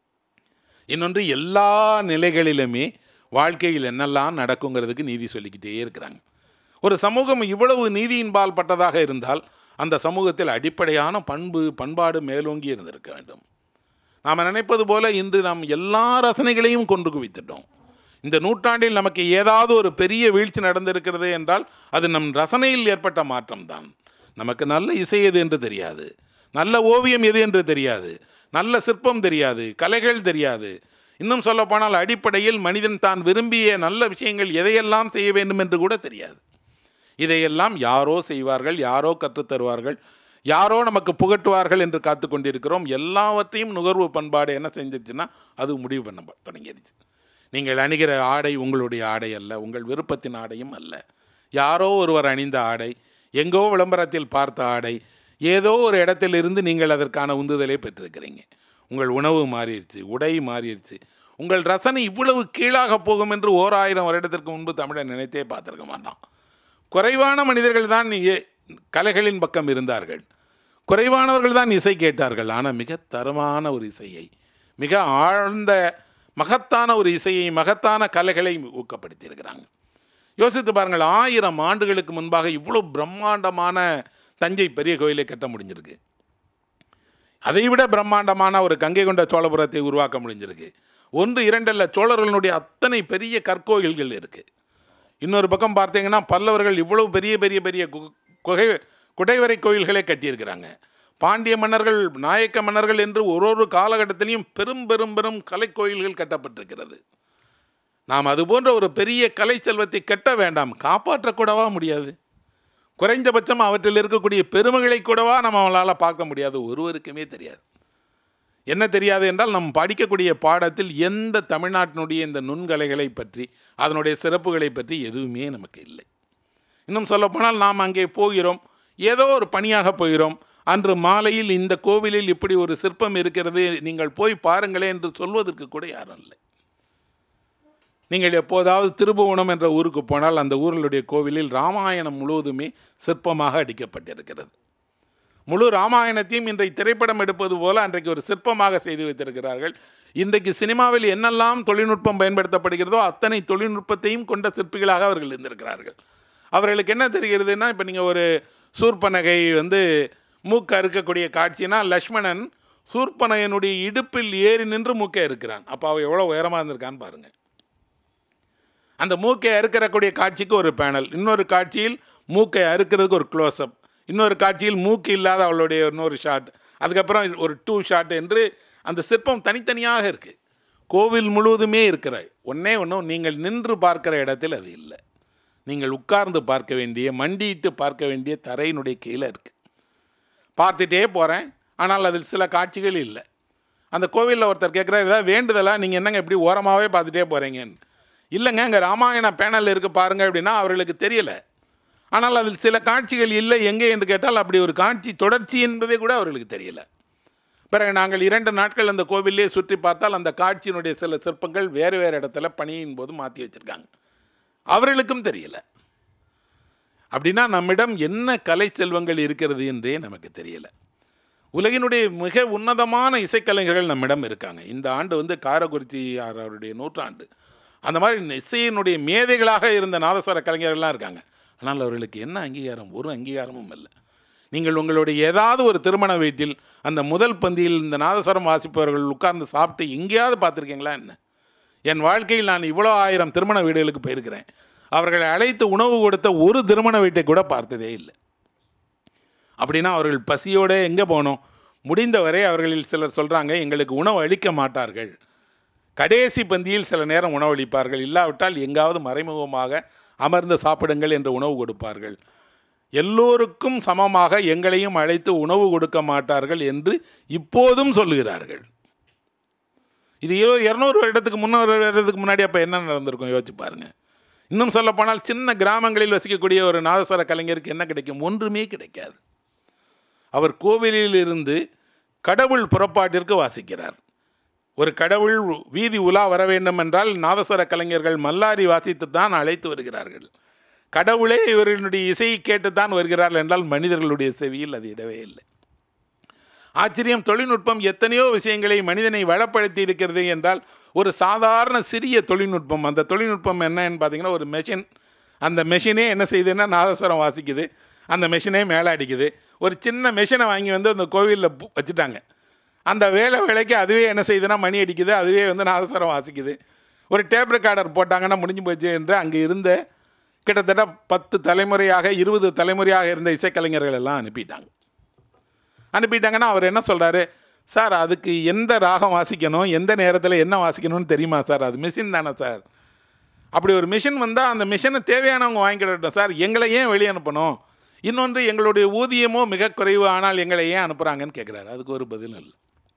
இன்னொன்று எல்லா நிலைகளிலுமே வாழ்க்கையில் என்னெல்லாம் நடக்குங்கிறதுக்கு நீதி சொல்லிக்கிட்டே இருக்கிறாங்க ஒரு சமூகம் இவ்வளவு நீதியின்பால் பட்டதாக இருந்தால் அந்த சமூகத்தில் அடிப்படையான பண்பு பண்பாடு மேலோங்கி இருந்திருக்க வேண்டும் நாம் நினைப்பது போல இன்று நாம் எல்லா ரசனைகளையும் கொண்டு குவித்துட்டோம் இந்த நூற்றாண்டில் நமக்கு ஏதாவது ஒரு பெரிய வீழ்ச்சி நடந்திருக்கிறது என்றால் அது நம் ரசனையில் ஏற்பட்ட மாற்றம்தான் நமக்கு நல்ல இசை எது என்று தெரியாது நல்ல ஓவியம் எது என்று தெரியாது நல்ல சிற்பம் தெரியாது கலைகள் தெரியாது இன்னும் சொல்லப்போனால் அடிப்படையில் மனிதன் தான் விரும்பிய நல்ல விஷயங்கள் எதையெல்லாம் செய்ய வேண்டும் என்று கூட தெரியாது இதையெல்லாம் யாரோ செய்வார்கள் யாரோ கற்றுத் தருவார்கள் யாரோ நமக்கு புகட்டுவார்கள் என்று காத்து கொண்டிருக்கிறோம் எல்லாவற்றையும் நுகர்வு பண்பாடு என்ன செஞ்சிருச்சுன்னா அது முடிவு பண்ண ப- தொடங்கிடுச்சு நீங்கள் அணிகிற ஆடை உங்களுடைய ஆடை அல்ல உங்கள் விருப்பத்தின் ஆடையும் அல்ல யாரோ ஒருவர் அணிந்த ஆடை எங்கோ விளம்பரத்தில் பார்த்த ஆடை ஏதோ ஒரு இடத்திலிருந்து நீங்கள் அதற்கான உந்துதலை பெற்றிருக்கிறீங்க உங்கள் உணவு மாறிடுச்சு உடை மாறிடுச்சு உங்கள் ரசனை இவ்வளவு கீழாக போகும் என்று ஓர் ஆயிரம் வருடத்திற்கு முன்பு தமிழன் நினைத்தே பார்த்திருக்க மாட்டான் குறைவான மனிதர்கள் தான் இ- கலைகளின் பக்கம் இருந்தார்கள் குறைவானவர்கள் தான் இசை கேட்டார்கள் ஆனால் மிக தரமான ஒரு இசையை மிக ஆழ்ந்த மகத்தான ஒரு இசையை மகத்தான கலைகளை ஊக்கப்படுத்தியிருக்கிறாங்க யோசித்து பாருங்கள் ஆயிரம் ஆண்டுகளுக்கு முன்பாக இவ்வளோ பிரம்மாண்டமான தஞ்சை பெரிய கோயிலை கட்ட முடிஞ்சிருக்கு அதைவிட பிரம்மாண்டமான ஒரு கங்கை கொண்ட சோழபுரத்தை உருவாக்க முடிஞ்சிருக்கு ஒன்று இரண்டல்ல சோழர்களுடைய அத்தனை பெரிய கற்கோயில்கள் இருக்குது இன்னொரு பக்கம் பார்த்தீங்கன்னா பல்லவர்கள் இவ்வளவு பெரிய பெரிய பெரிய கு- குகை குடைவரை கோயில்களே கட்டியிருக்கிறாங்க பாண்டிய மன்னர்கள் நாயக்க மன்னர்கள் என்று ஒரு ஒரு காலகட்டத்திலையும் பெரும் பெரும் பெரும் கலைக்கோயில்கள் கட்டப்பட்டிருக்கிறது நாம் அது போன்ற ஒரு பெரிய கலை செல்வத்தை கட்ட வேண்டாம் காப்பாற்றக்கூடவா முடியாது குறைந்தபட்சம் அவற்றில் இருக்கக்கூடிய பெருமைகளை கூடவா நம்ம அவங்களால் பார்க்க முடியாது ஒருவருக்குமே தெரியாது என்ன தெரியாது என்றால் நாம் படிக்கக்கூடிய பாடத்தில் எந்த தமிழ்நாட்டினுடைய இந்த நுண்கலைகளை பற்றி அதனுடைய சிறப்புகளை பற்றி எதுவுமே நமக்கு இல்லை இன்னும் சொல்லப்போனால் நாம் அங்கே போகிறோம் ஏதோ ஒரு பணியாக போகிறோம் அன்று மாலையில் இந்த கோவிலில் இப்படி ஒரு சிற்பம் இருக்கிறது நீங்கள் போய் பாருங்களேன் என்று சொல்வதற்கு கூட யாரும் இல்லை நீங்கள் எப்போதாவது திருபுவனம் என்ற ஊருக்கு போனால் அந்த ஊர்களுடைய கோவிலில் ராமாயணம் முழுவதுமே சிற்பமாக அடிக்கப்பட்டிருக்கிறது முழு ராமாயணத்தையும் இன்றைக்கு திரைப்படம் எடுப்பது போல அன்றைக்கு ஒரு சிற்பமாக செய்து வைத்திருக்கிறார்கள் இன்றைக்கு சினிமாவில் என்னெல்லாம் தொழில்நுட்பம் பயன்படுத்தப்படுகிறதோ அத்தனை தொழில்நுட்பத்தையும் கொண்ட சிற்பிகளாக அவர்கள் இருந்திருக்கிறார்கள் அவர்களுக்கு என்ன தெரிகிறதுனா இப்போ நீங்கள் ஒரு சூர்பனகை வந்து மூக்க அறுக்கக்கூடிய காட்சினா லக்ஷ்மணன் சூர்பனகனுடைய இடுப்பில் ஏறி நின்று மூக்கை இருக்கிறான் அப்போ அவள் எவ்வளோ உயரமாக இருந்திருக்கான்னு பாருங்கள் அந்த மூக்கை அறுக்கிறக்கூடிய காட்சிக்கு ஒரு பேனல் இன்னொரு காட்சியில் மூக்கை அறுக்கிறதுக்கு ஒரு க்ளோஸ்அப் இன்னொரு காட்சியில் மூக்கு இல்லாத அவளுடைய இன்னொரு ஷாட் அதுக்கப்புறம் ஒரு டூ ஷாட் என்று அந்த சிற்பம் தனித்தனியாக இருக்குது கோவில் முழுவதுமே இருக்கிற ஒன்றே ஒன்றும் நீங்கள் நின்று பார்க்கிற இடத்தில் அது இல்லை நீங்கள் உட்கார்ந்து பார்க்க வேண்டிய மண்டியிட்டு பார்க்க வேண்டிய தரையினுடைய கீழே இருக்குது பார்த்துட்டே போகிறேன் ஆனால் அதில் சில காட்சிகள் இல்லை அந்த கோவிலில் ஒருத்தர் கேட்குறாரு ஏதாவது வேண்டுதலா நீங்கள் என்னங்க இப்படி ஓரமாகவே பார்த்துட்டே போகிறீங்கன்னு இல்லைங்க இங்கே ராமாயண பேனல் இருக்குது பாருங்க அப்படின்னா அவர்களுக்கு தெரியலை ஆனால் அதில் சில காட்சிகள் இல்லை எங்கே என்று கேட்டால் அப்படி ஒரு காட்சி தொடர்ச்சி என்பதே கூட அவர்களுக்கு தெரியல பிறகு நாங்கள் இரண்டு நாட்கள் அந்த கோவிலே சுற்றி பார்த்தால் அந்த காட்சியினுடைய சில சிற்பங்கள் வேறு வேறு இடத்துல பணியின் போது மாற்றி வச்சுருக்காங்க அவர்களுக்கும் தெரியல அப்படின்னா நம்மிடம் என்ன கலை செல்வங்கள் இருக்கிறது என்றே நமக்கு தெரியல உலகினுடைய மிக உன்னதமான இசைக்கலைஞர்கள் நம்மிடம் இருக்காங்க இந்த ஆண்டு வந்து காரக்குறிச்சி அவருடைய நூற்றாண்டு அந்த மாதிரி இசையினுடைய மேதைகளாக இருந்த நாதஸ்வர கலைஞர்கள்லாம் இருக்காங்க ஆனால் அவர்களுக்கு என்ன அங்கீகாரம் ஒரு அங்கீகாரமும் இல்லை நீங்கள் உங்களுடைய ஏதாவது ஒரு திருமண வீட்டில் அந்த முதல் பந்தியில் இந்த நாதஸ்வரம் வாசிப்பவர்கள் உட்கார்ந்து சாப்பிட்டு எங்கேயாவது பார்த்துருக்கீங்களா என்ன என் வாழ்க்கையில் நான் இவ்வளோ ஆயிரம் திருமண வீடுகளுக்கு போயிருக்கிறேன் அவர்களை அழைத்து உணவு கொடுத்த ஒரு திருமண வீட்டை கூட பார்த்ததே இல்லை அப்படின்னா அவர்கள் பசியோடு எங்கே போகணும் முடிந்தவரை அவர்களில் சிலர் சொல்கிறாங்க எங்களுக்கு உணவு அளிக்க மாட்டார்கள் கடைசி பந்தியில் சில நேரம் உணவளிப்பார்கள் இல்லாவிட்டால் எங்காவது மறைமுகமாக அமர்ந்து சாப்பிடுங்கள் என்று உணவு கொடுப்பார்கள் எல்லோருக்கும் சமமாக எங்களையும் அழைத்து உணவு கொடுக்க மாட்டார்கள் என்று இப்போதும் சொல்லுகிறார்கள் இது இருபது இரநூறு வருடத்துக்கு முந்நூறு வருடத்துக்கு முன்னாடி அப்போ என்ன நடந்திருக்கும் யோசிச்சு பாருங்கள் இன்னும் சொல்லப்போனால் சின்ன கிராமங்களில் வசிக்கக்கூடிய ஒரு நாதஸ்வர கலைஞருக்கு என்ன கிடைக்கும் ஒன்றுமே கிடைக்காது அவர் கோவிலில் இருந்து கடவுள் புறப்பாட்டிற்கு வாசிக்கிறார் ஒரு கடவுள் வீதி உலா வர வேண்டும் என்றால் நாதஸ்வர கலைஞர்கள் மல்லாரி வாசித்து தான் அழைத்து வருகிறார்கள் கடவுளே இவர்களுடைய இசையை கேட்டு தான் வருகிறார்கள் என்றால் மனிதர்களுடைய செவியில் அது இடவே இல்லை ஆச்சரியம் தொழில்நுட்பம் எத்தனையோ விஷயங்களை மனிதனை வளப்படுத்தி இருக்கிறது என்றால் ஒரு சாதாரண சிறிய தொழில்நுட்பம் அந்த தொழில்நுட்பம் என்னன்னு பார்த்தீங்கன்னா ஒரு மெஷின் அந்த மெஷினே என்ன செய்யுதுன்னா நாதஸ்வரம் வாசிக்குது அந்த மெஷினே மேலே அடிக்குது ஒரு சின்ன மெஷினை வாங்கி வந்து அந்த கோவிலில் வச்சுட்டாங்க அந்த வேலை வேலைக்கு அதுவே என்ன செய்யுதுன்னா மணி அடிக்குது அதுவே வந்து நாதஸ்வரம் வாசிக்குது ஒரு டேப் ரெக்கார்டர் போட்டாங்கன்னா முடிஞ்சு போச்சு என்று அங்கே இருந்த கிட்டத்தட்ட பத்து தலைமுறையாக இருபது தலைமுறையாக இருந்த இசைக்கலைஞர்கள் எல்லாம் அனுப்பிட்டாங்க அனுப்பிட்டாங்கன்னா அவர் என்ன சொல்கிறாரு சார் அதுக்கு எந்த ராகம் வாசிக்கணும் எந்த நேரத்தில் என்ன வாசிக்கணும்னு தெரியுமா சார் அது மிஷின் தானே சார் அப்படி ஒரு மிஷின் வந்தால் அந்த மிஷினை தேவையானவங்க வாங்கிக்கிடட்டும் சார் எங்களை ஏன் வெளியே அனுப்பணும் இன்னொன்று எங்களுடைய ஊதியமோ மிக குறைவு ஆனால் எங்களை ஏன் அனுப்புகிறாங்கன்னு கேட்குறாரு அதுக்கு ஒரு பதில் இல்லை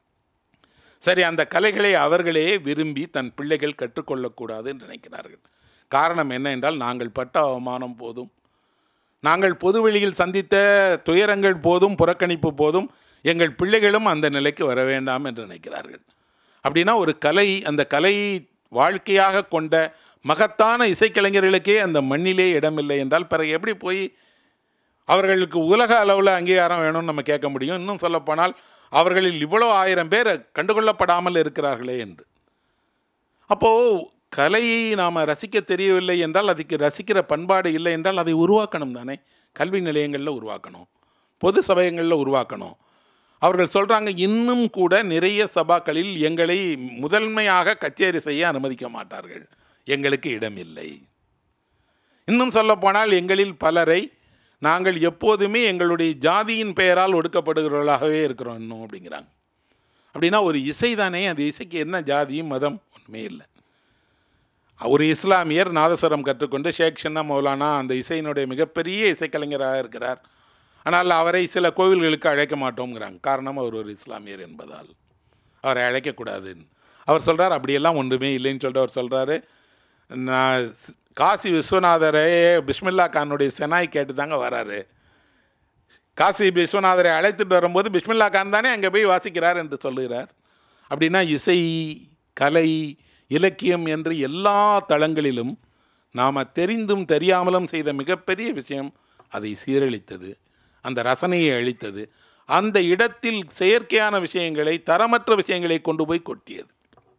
சரி அந்த கலைகளை அவர்களே விரும்பி தன் பிள்ளைகள் கற்றுக்கொள்ளக்கூடாது என்று நினைக்கிறார்கள் காரணம் என்ன என்றால் நாங்கள் பட்ட அவமானம் போதும் நாங்கள் பொதுவெளியில் சந்தித்த துயரங்கள் போதும் புறக்கணிப்பு போதும் எங்கள் பிள்ளைகளும் அந்த நிலைக்கு வர வேண்டாம் என்று நினைக்கிறார்கள் அப்படின்னா ஒரு கலை அந்த கலை வாழ்க்கையாக கொண்ட மகத்தான இசைக்கலைஞர்களுக்கே அந்த மண்ணிலே இடமில்லை என்றால் பிறகு எப்படி போய் அவர்களுக்கு உலக அளவில் அங்கீகாரம் வேணும்னு நம்ம கேட்க முடியும் இன்னும் சொல்லப்போனால் அவர்களில் இவ்வளோ ஆயிரம் பேர் கண்டுகொள்ளப்படாமல் இருக்கிறார்களே என்று அப்போது கலையை நாம் ரசிக்க தெரியவில்லை என்றால் அதுக்கு ரசிக்கிற பண்பாடு இல்லை என்றால் அதை உருவாக்கணும் தானே கல்வி நிலையங்களில் உருவாக்கணும் பொது சபைகளில் உருவாக்கணும் அவர்கள் சொல்கிறாங்க இன்னும் கூட நிறைய சபாக்களில் எங்களை முதன்மையாக கச்சேரி செய்ய அனுமதிக்க மாட்டார்கள் எங்களுக்கு இடமில்லை இன்னும் சொல்லப்போனால் எங்களில் பலரை நாங்கள் எப்போதுமே எங்களுடைய ஜாதியின் பெயரால் ஒடுக்கப்படுகிறவர்களாகவே இருக்கிறோம் இன்னும் அப்படிங்கிறாங்க அப்படின்னா ஒரு இசை தானே அந்த இசைக்கு என்ன ஜாதி மதம் ஒன்றுமே இல்லை ஒரு இஸ்லாமியர் நாதஸ்வரம் கற்றுக்கொண்டு ஷேக் ஷன்னா மௌலானா அந்த இசையினுடைய மிகப்பெரிய இசைக்கலைஞராக இருக்கிறார் ஆனால் அவரை சில கோவில்களுக்கு அழைக்க மாட்டோங்கிறாங்க காரணம் அவர் ஒரு இஸ்லாமியர் என்பதால் அவரை அழைக்கக்கூடாதுன்னு அவர் சொல்கிறார் அப்படியெல்லாம் ஒன்றுமே இல்லைன்னு சொல்லிட்டு அவர் சொல்கிறாரு நான் ஸ்- காசி விஸ்வநாதரை பிஸ்மில்லா கானுடைய செனாய் கேட்டு தாங்க வராரு காசி விஸ்வநாதரை அழைத்துட்டு வரும்போது பிஸ்மில்லா கான் தானே அங்கே போய் வாசிக்கிறார் என்று சொல்லுகிறார் அப்படின்னா இசை கலை இலக்கியம் என்று எல்லா தளங்களிலும் நாம் தெரிந்தும் தெரியாமலும் செய்த மிகப்பெரிய விஷயம் அதை சீரழித்தது அந்த ரசனையை அழித்தது அந்த இடத்தில் செயற்கையான விஷயங்களை தரமற்ற விஷயங்களை கொண்டு போய் கொட்டியது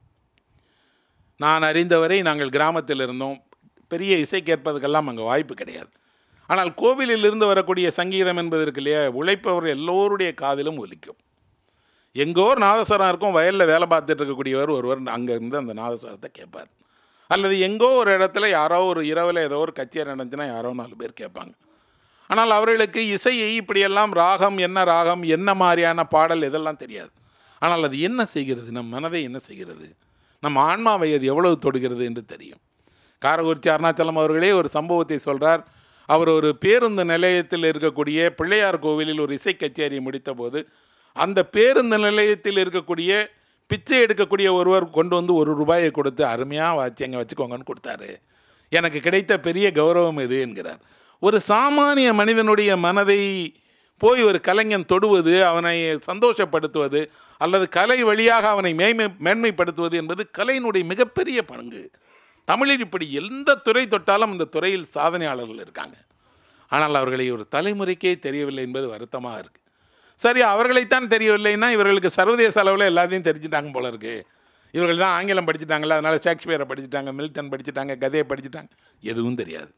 நான் அறிந்தவரை நாங்கள் கிராமத்தில் இருந்தோம் பெரிய இசை கேட்பதுக்கெல்லாம் அங்கே வாய்ப்பு கிடையாது ஆனால் கோவிலில் இருந்து வரக்கூடிய சங்கீதம் என்பது இருக்கு இல்லையா உழைப்பவர் எல்லோருடைய காதிலும் ஒலிக்கும் எங்கோ ஒரு நாதஸ்வரம் இருக்கும் வயலில் வேலை பார்த்துட்டு இருக்கக்கூடியவர் ஒருவர் அங்கே இருந்து அந்த நாதஸ்வரத்தை கேட்பார் அல்லது எங்கோ ஒரு இடத்துல யாரோ ஒரு இரவில் ஏதோ ஒரு கச்சேரி நடந்துச்சுன்னா யாரோ நாலு பேர் கேட்பாங்க ஆனால் அவர்களுக்கு இசையை இப்படியெல்லாம் ராகம் என்ன ராகம் என்ன மாதிரியான பாடல் இதெல்லாம் தெரியாது ஆனால் அது என்ன செய்கிறது நம் மனதை என்ன செய்கிறது நம் ஆன்மாவை அது எவ்வளவு தொடுகிறது என்று தெரியும் காரகுறிச்சி அருணாச்சலம் அவர்களே ஒரு சம்பவத்தை சொல்றார் அவர் ஒரு பேருந்து நிலையத்தில் இருக்கக்கூடிய பிள்ளையார் கோவிலில் ஒரு இசை கச்சேரி முடித்தபோது அந்த பேருந்து நிலையத்தில் இருக்கக்கூடிய பிச்சை எடுக்கக்கூடிய ஒருவர் கொண்டு வந்து ஒரு ரூபாயை கொடுத்து அருமையாக வச்சு அங்கே வச்சுக்கோங்கன்னு கொடுத்தாரு எனக்கு கிடைத்த பெரிய கௌரவம் இது என்கிறார் ஒரு சாமானிய மனிதனுடைய மனதை போய் ஒரு கலைஞன் தொடுவது அவனை சந்தோஷப்படுத்துவது அல்லது கலை வழியாக அவனை மேன்மை மேன்மைப்படுத்துவது என்பது கலையினுடைய மிகப்பெரிய பங்கு தமிழில் இப்படி எந்த துறை தொட்டாலும் இந்த துறையில் சாதனையாளர்கள் இருக்காங்க ஆனால் அவர்களை ஒரு தலைமுறைக்கே தெரியவில்லை என்பது வருத்தமாக இருக்குது சரி அவர்களைத்தான் தெரியவில்லைன்னா இவர்களுக்கு சர்வதேச அளவில் எல்லாத்தையும் தெரிஞ்சுட்டாங்க போல இருக்கு இவர்கள் தான் ஆங்கிலம் படிச்சுட்டாங்களா அதனால் ஷேக்ஸ்பியரை படிச்சுட்டாங்க மில்டன் படிச்சுட்டாங்க கதையை படிச்சுட்டாங்க எதுவும் தெரியாது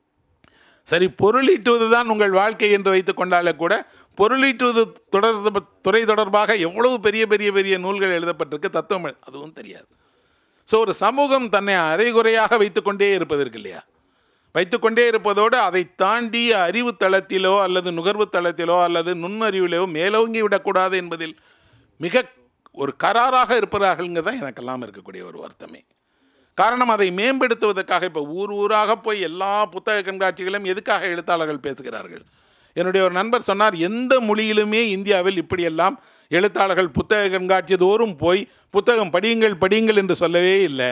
சரி பொருளீட்டுவது தான் உங்கள் வாழ்க்கை என்று வைத்துக் கொண்டாலே கூட பொருளீட்டுவது தொடர் துறை தொடர்பாக எவ்வளவு பெரிய பெரிய பெரிய நூல்கள் எழுதப்பட்டிருக்கு தத்துவம் எழு- அதுவும் தெரியாது ஸோ ஒரு சமூகம் தன்னை அரைகுறையாக வைத்துக்கொண்டே இருப்பதற்கு இல்லையா வைத்துக்கொண்டே இருப்பதோடு அதை தாண்டி அறிவு தளத்திலோ அல்லது நுகர்வு தளத்திலோ அல்லது நுண்ணறிவிலோ மேலோங்கி விடக்கூடாது என்பதில் மிக ஒரு கராராக இருப்பார்கள்ங்க தான் எனக்கெல்லாம் இருக்கக்கூடிய ஒரு வருத்தமே காரணம் அதை மேம்படுத்துவதற்காக இப்போ ஊர் ஊராக போய் எல்லா புத்தக கண்காட்சிகளும் எதுக்காக எழுத்தாளர்கள் பேசுகிறார்கள் என்னுடைய ஒரு நண்பர் சொன்னார் எந்த மொழியிலுமே இந்தியாவில் இப்படியெல்லாம் எழுத்தாளர்கள் புத்தக கண்காட்சி தோறும் போய் புத்தகம் படியுங்கள் படியுங்கள் என்று சொல்லவே இல்லை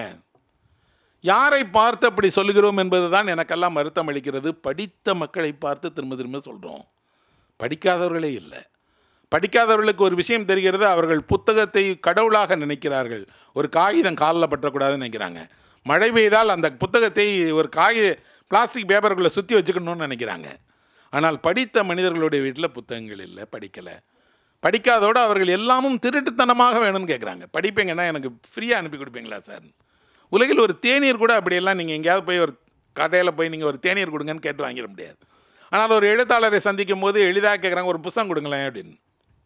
யாரை பார்த்து அப்படி சொல்லுகிறோம் என்பதுதான் எனக்கெல்லாம் வருத்தம் அளிக்கிறது படித்த மக்களை பார்த்து திரும்ப திரும்ப சொல்கிறோம் படிக்காதவர்களே இல்லை படிக்காதவர்களுக்கு ஒரு விஷயம் தெரிகிறது அவர்கள் புத்தகத்தை கடவுளாக நினைக்கிறார்கள் ஒரு காகிதம் காலில் பற்றக்கூடாதுன்னு நினைக்கிறாங்க மழை பெய்தால் அந்த புத்தகத்தை ஒரு காகித பிளாஸ்டிக் பேப்பருக்குள்ளே சுற்றி வச்சுக்கணும்னு நினைக்கிறாங்க ஆனால் படித்த மனிதர்களுடைய வீட்டில் புத்தகங்கள் இல்லை படிக்கலை படிக்காதோடு அவர்கள் எல்லாமும் திருட்டுத்தனமாக வேணும்னு கேட்குறாங்க படிப்பீங்கன்னா எனக்கு ஃப்ரீயாக அனுப்பி கொடுப்பீங்களா சார் உலகில் ஒரு தேநீர் கூட அப்படியெல்லாம் நீங்கள் எங்கேயாவது போய் ஒரு கடையில் போய் நீங்கள் ஒரு தேநீர் கொடுங்கன்னு கேட்டு வாங்கிட முடியாது ஆனால் ஒரு எழுத்தாளரை சந்திக்கும் போது எளிதாக கேட்குறாங்க ஒரு புத்தகம் கொடுங்களேன் அப்படின்னு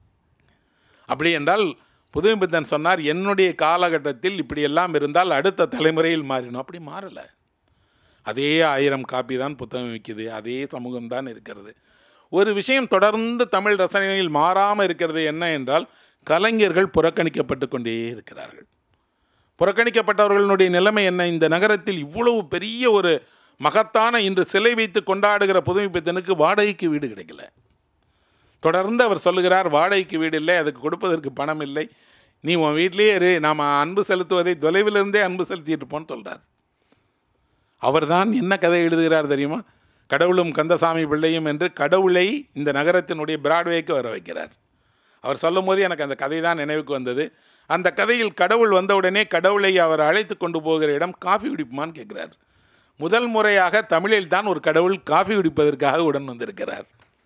அப்படி என்றால் புதுமை பித்தன் சொன்னார் என்னுடைய காலகட்டத்தில் இப்படியெல்லாம் இருந்தால் அடுத்த தலைமுறையில் மாறினோம் அப்படி மாறலை அதே ஆயிரம் காப்பி தான் புத்தகம் விற்கிது அதே சமூகம் தான் இருக்கிறது ஒரு விஷயம் தொடர்ந்து தமிழ் ரசனையில் மாறாமல் இருக்கிறது என்ன என்றால் கலைஞர்கள் புறக்கணிக்கப்பட்டு கொண்டே இருக்கிறார்கள் புறக்கணிக்கப்பட்டவர்களுடைய நிலைமை என்ன இந்த நகரத்தில் இவ்வளவு பெரிய ஒரு மகத்தான இன்று சிலை வைத்து கொண்டாடுகிற புதுமை பித்தனுக்கு வாடகைக்கு வீடு கிடைக்கல தொடர்ந்து அவர் சொல்லுகிறார் வாடகைக்கு வீடு இல்லை அதுக்கு கொடுப்பதற்கு பணம் இல்லை நீ உன் வீட்டிலேயே இரு நாம் அன்பு செலுத்துவதை தொலைவிலிருந்தே அன்பு செலுத்திட்டு இருப்போம்னு சொல்கிறார் அவர்தான் என்ன கதை எழுதுகிறார் தெரியுமா கடவுளும் கந்தசாமி பிள்ளையும் என்று கடவுளை இந்த நகரத்தினுடைய பிராட்வேக்கு வர வைக்கிறார் அவர் சொல்லும்போது எனக்கு அந்த கதை தான் நினைவுக்கு வந்தது அந்த கதையில் கடவுள் வந்தவுடனே கடவுளை அவர் அழைத்து கொண்டு போகிற இடம் காஃபி குடிப்புமான்னு கேட்குறார் முதல் முறையாக தமிழில் தான் ஒரு கடவுள் காஃபி குடிப்பதற்காக உடன் வந்திருக்கிறார்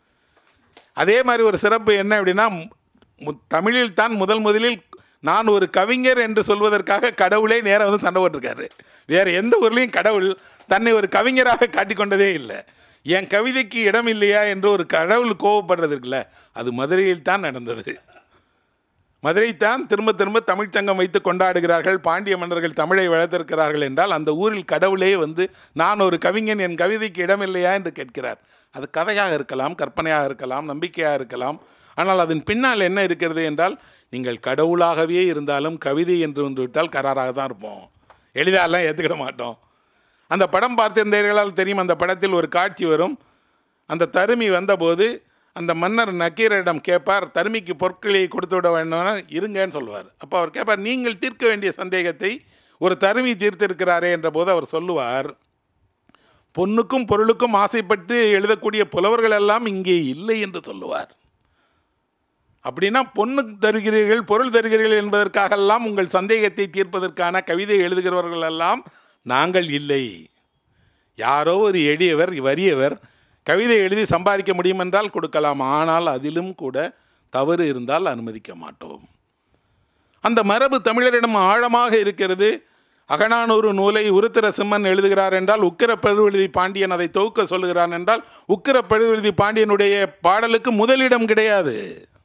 அதே மாதிரி ஒரு சிறப்பு என்ன அப்படின்னா மு- தமிழில் தான் முதல் முதலில் நான் ஒரு கவிஞர் என்று சொல்வதற்காக கடவுளே நேரா வந்து சண்டை போட்டிருக்காரு வேறு எந்த ஊர்லேயும் கடவுள் தன்னை ஒரு கவிஞராக காட்டிக்கொண்டதே இல்லை என் கவிதைக்கு இடம் இல்லையா என்று ஒரு கடவுள் கோவப்படுறது இருக்குல்ல அது மதுரையில் தான் நடந்தது மதுரைத்தான் திரும்ப திரும்ப தமிழ்ச்சங்கம் வைத்து கொண்டாடுகிறார்கள் பாண்டிய மன்னர்கள் தமிழை வளர்த்திருக்கிறார்கள் என்றால் அந்த ஊரில் கடவுளே வந்து நான் ஒரு கவிஞன் என் கவிதைக்கு இடமில்லையா என்று கேட்கிறார் அது கதையாக இருக்கலாம் கற்பனையாக இருக்கலாம் நம்பிக்கையாக இருக்கலாம் ஆனால் அதன் பின்னால் என்ன இருக்கிறது என்றால் நீங்கள் கடவுளாகவே இருந்தாலும் கவிதை என்று வந்து விட்டால் கராராக தான் இருப்போம் எளிதாலாம் ஏற்றுக்கிட மாட்டோம் அந்த படம் பார்த்திருந்தீர்களால் தெரியும் அந்த படத்தில் ஒரு காட்சி வரும் அந்த தருமி வந்தபோது அந்த மன்னர் நக்கீரிடம் கேட்பார் தருமிக்கு பொருட்களை கொடுத்து விட வேண்டாம் இருங்கன்னு சொல்லுவார் அப்போ அவர் கேட்பார் நீங்கள் தீர்க்க வேண்டிய சந்தேகத்தை ஒரு தருமி தீர்த்திருக்கிறாரே என்ற போது அவர் சொல்லுவார் பொண்ணுக்கும் பொருளுக்கும் ஆசைப்பட்டு எழுதக்கூடிய புலவர்கள் எல்லாம் இங்கே இல்லை என்று சொல்லுவார் அப்படின்னா பொண்ணு தருகிறீர்கள் பொருள் தருகிறீர்கள் என்பதற்காகெல்லாம் உங்கள் சந்தேகத்தை தீர்ப்பதற்கான கவிதை எழுதுகிறவர்கள் எல்லாம் நாங்கள் இல்லை யாரோ ஒரு எளியவர் வறியவர் கவிதை எழுதி சம்பாதிக்க முடியும் என்றால் கொடுக்கலாம் ஆனால் அதிலும் கூட தவறு இருந்தால் அனுமதிக்க மாட்டோம் அந்த மரபு தமிழரிடம் ஆழமாக இருக்கிறது அகநானூறு நூலை உருத்திர சிம்மன் எழுதுகிறார் என்றால் உக்கிர பெருவெழுதி பாண்டியன் அதை தொகுக்க சொல்லுகிறான் என்றால் உக்கிர பெருவெழுதி பாண்டியனுடைய பாடலுக்கு முதலிடம் கிடையாது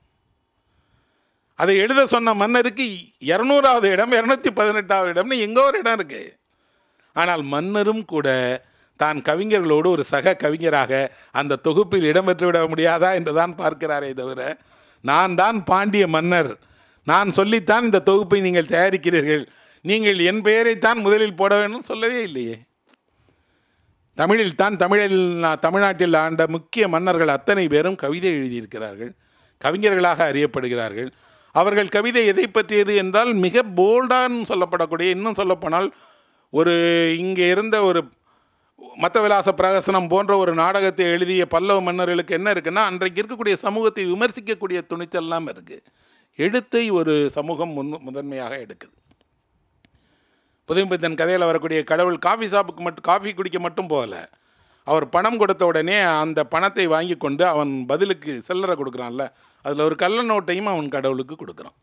அதை எழுத சொன்ன மன்னருக்கு இரநூறாவது இடம் இரநூத்தி பதினெட்டாவது இடம்னு எங்கோ ஒரு இடம் இருக்கு ஆனால் மன்னரும் கூட தான் கவிஞர்களோடு ஒரு சக கவிஞராக அந்த தொகுப்பில் இடம்பெற்று விட முடியாதா என்று தான் பார்க்கிறாரே தவிர நான் தான் பாண்டிய மன்னர் நான் சொல்லித்தான் இந்த தொகுப்பை நீங்கள் தயாரிக்கிறீர்கள் நீங்கள் என் பெயரைத்தான் முதலில் போட வேண்டும் சொல்லவே இல்லையே தமிழில் தான் தமிழில் தமிழ்நாட்டில் ஆண்ட முக்கிய மன்னர்கள் அத்தனை பேரும் கவிதை எழுதியிருக்கிறார்கள் கவிஞர்களாக அறியப்படுகிறார்கள் அவர்கள் கவிதை எதை பற்றியது என்றால் மிக போல்டான்னு சொல்லப்படக்கூடிய இன்னும் சொல்லப்போனால் ஒரு இங்கே இருந்த ஒரு மத்த விலாச பிரகசனம் போன்ற ஒரு நாடகத்தை எழுதிய பல்லவ மன்னர்களுக்கு என்ன இருக்குன்னா அன்றைக்கு இருக்கக்கூடிய சமூகத்தை விமர்சிக்கக்கூடிய துணிச்சல்லாம் இருக்குது எழுத்தை ஒரு சமூகம் முன் முதன்மையாக எடுக்குது புதும்பித்தன் கதையில் வரக்கூடிய கடவுள் காஃபி ஷாப்புக்கு மட்டும் காஃபி குடிக்க மட்டும் போகல அவர் பணம் கொடுத்த உடனே அந்த பணத்தை வாங்கி கொண்டு அவன் பதிலுக்கு சில்லறை கொடுக்குறான்ல அதில் ஒரு கள்ள நோட்டையும் அவன் கடவுளுக்கு கொடுக்குறான்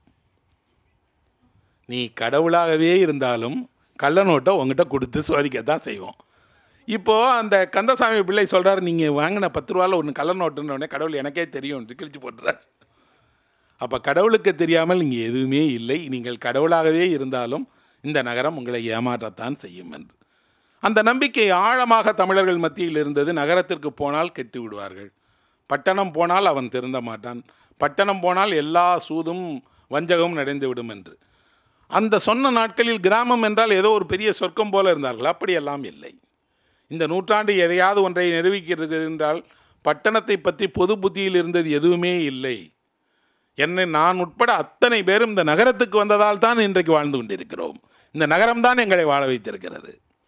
நீ கடவுளாகவே இருந்தாலும் கள்ள நோட்டை உங்ககிட்ட கொடுத்து சோதிக்கத்தான் செய்வோம் இப்போது அந்த கந்தசாமி பிள்ளை சொல்கிறார் நீங்கள் வாங்கின பத்து ரூபாவில் ஒன்று கள்ள நோட்டுன்னு உடனே கடவுள் எனக்கே தெரியும் கிழிச்சு போட்டுறார் அப்போ கடவுளுக்கு தெரியாமல் இங்கே எதுவுமே இல்லை நீங்கள் கடவுளாகவே இருந்தாலும் இந்த நகரம் உங்களை ஏமாற்றத்தான் செய்யும் என்று அந்த நம்பிக்கை ஆழமாக தமிழர்கள் மத்தியில் இருந்தது நகரத்திற்கு போனால் கெட்டு விடுவார்கள் பட்டணம் போனால் அவன் திருந்த மாட்டான் பட்டணம் போனால் எல்லா சூதும் வஞ்சகமும் நிறைந்து விடும் என்று அந்த சொன்ன நாட்களில் கிராமம் என்றால் ஏதோ ஒரு பெரிய சொர்க்கம் போல இருந்தார்கள் அப்படியெல்லாம் இல்லை இந்த நூற்றாண்டு எதையாவது ஒன்றை நிரூபிக்கிறது என்றால் பட்டணத்தை பற்றி பொது புத்தியில் இருந்தது எதுவுமே இல்லை என்னை நான் உட்பட அத்தனை பேரும் இந்த நகரத்துக்கு வந்ததால் தான் இன்றைக்கு வாழ்ந்து கொண்டிருக்கிறோம் இந்த நகரம்தான் எங்களை வாழ வைத்திருக்கிறது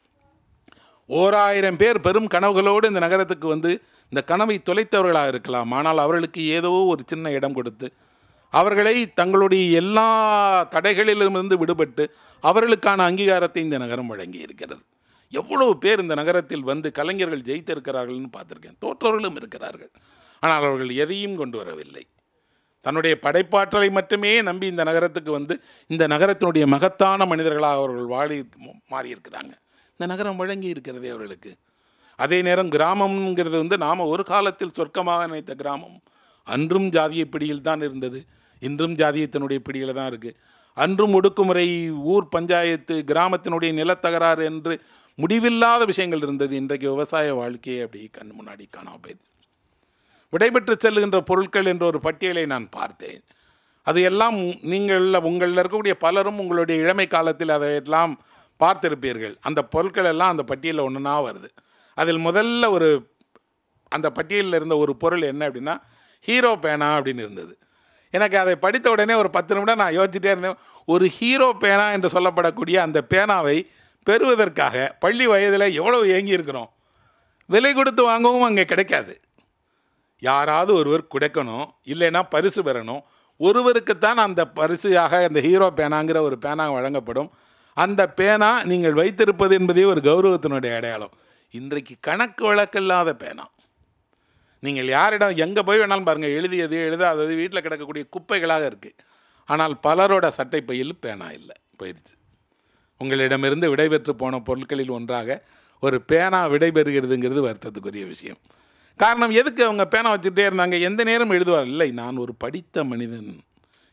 ஓராயிரம் பேர் பெரும் கனவுகளோடு இந்த நகரத்துக்கு வந்து இந்த கனவை தொலைத்தவர்களாக இருக்கலாம் ஆனால் அவர்களுக்கு ஏதோ ஒரு சின்ன இடம் கொடுத்து அவர்களை தங்களுடைய எல்லா தடைகளிலிருந்து விடுபட்டு அவர்களுக்கான அங்கீகாரத்தை இந்த நகரம் வழங்கி இருக்கிறது எவ்வளவு பேர் இந்த நகரத்தில் வந்து கலைஞர்கள் ஜெயித்திருக்கிறார்கள்னு பார்த்துருக்கேன் தோற்றவர்களும் இருக்கிறார்கள் ஆனால் அவர்கள் எதையும் கொண்டு வரவில்லை தன்னுடைய படைப்பாற்றலை மட்டுமே நம்பி இந்த நகரத்துக்கு வந்து இந்த நகரத்தினுடைய மகத்தான மனிதர்களாக அவர்கள் வாழி மாறியிருக்கிறாங்க இந்த நகரம் வழங்கி இருக்கிறதே அவர்களுக்கு அதே நேரம் கிராமம்ங்கிறது வந்து நாம் ஒரு காலத்தில் சொர்க்கமாக நினைத்த கிராமம் அன்றும் ஜாதிய பிடியில் தான் இருந்தது இன்றும் ஜாதியத்தினுடைய பிடியில் தான் இருக்குது அன்றும் ஒடுக்குமுறை ஊர் பஞ்சாயத்து கிராமத்தினுடைய நிலத்தகராறு என்று முடிவில்லாத விஷயங்கள் இருந்தது இன்றைக்கு விவசாய வாழ்க்கையை அப்படி கண் முன்னாடி காணாம போயிடுச்சு விடைபெற்று செல்லுகின்ற பொருட்கள் என்ற ஒரு பட்டியலை நான் பார்த்தேன் அது எல்லாம் நீங்கள் உங்களில் இருக்கக்கூடிய பலரும் உங்களுடைய இளமை காலத்தில் அதையெல்லாம் பார்த்திருப்பீர்கள் அந்த பொருட்கள் எல்லாம் அந்த பட்டியலில் ஒன்றுனா வருது அதில் முதல்ல ஒரு அந்த பட்டியலில் இருந்த ஒரு பொருள் என்ன அப்படின்னா ஹீரோ பேனா அப்படின்னு இருந்தது எனக்கு அதை படித்த உடனே ஒரு பத்து நிமிடம் நான் யோசிச்சுட்டே இருந்தேன் ஒரு ஹீரோ பேனா என்று சொல்லப்படக்கூடிய அந்த பேனாவை பெறுவதற்காக பள்ளி வயதில் எவ்வளவு ஏங்கி இருக்கிறோம் விலை கொடுத்து வாங்கவும் அங்கே கிடைக்காது யாராவது ஒருவர் குடைக்கணும் இல்லைன்னா பரிசு பெறணும் ஒருவருக்குத்தான் அந்த பரிசுயாக அந்த ஹீரோ பேனாங்கிற ஒரு பேனா வழங்கப்படும் அந்த பேனா நீங்கள் வைத்திருப்பது என்பதே ஒரு கௌரவத்தினுடைய அடையாளம் இன்றைக்கு கணக்கு வழக்கில்லாத பேனா நீங்கள் யாரிடம் எங்கே போய் வேணாலும் பாருங்கள் எழுதியது எழுதாதது வீட்டில் கிடக்கக்கூடிய குப்பைகளாக இருக்குது ஆனால் பலரோட சட்டை பையில் பேனா இல்லை போயிடுச்சு உங்களிடமிருந்து விடைபெற்று போன பொருட்களில் ஒன்றாக ஒரு பேனா விடைபெறுகிறதுங்கிறது வருத்தத்துக்குரிய விஷயம் காரணம் எதுக்கு அவங்க பேனா வச்சுட்டே இருந்தாங்க எந்த நேரம் எழுதுவார் இல்லை நான் ஒரு படித்த மனிதன்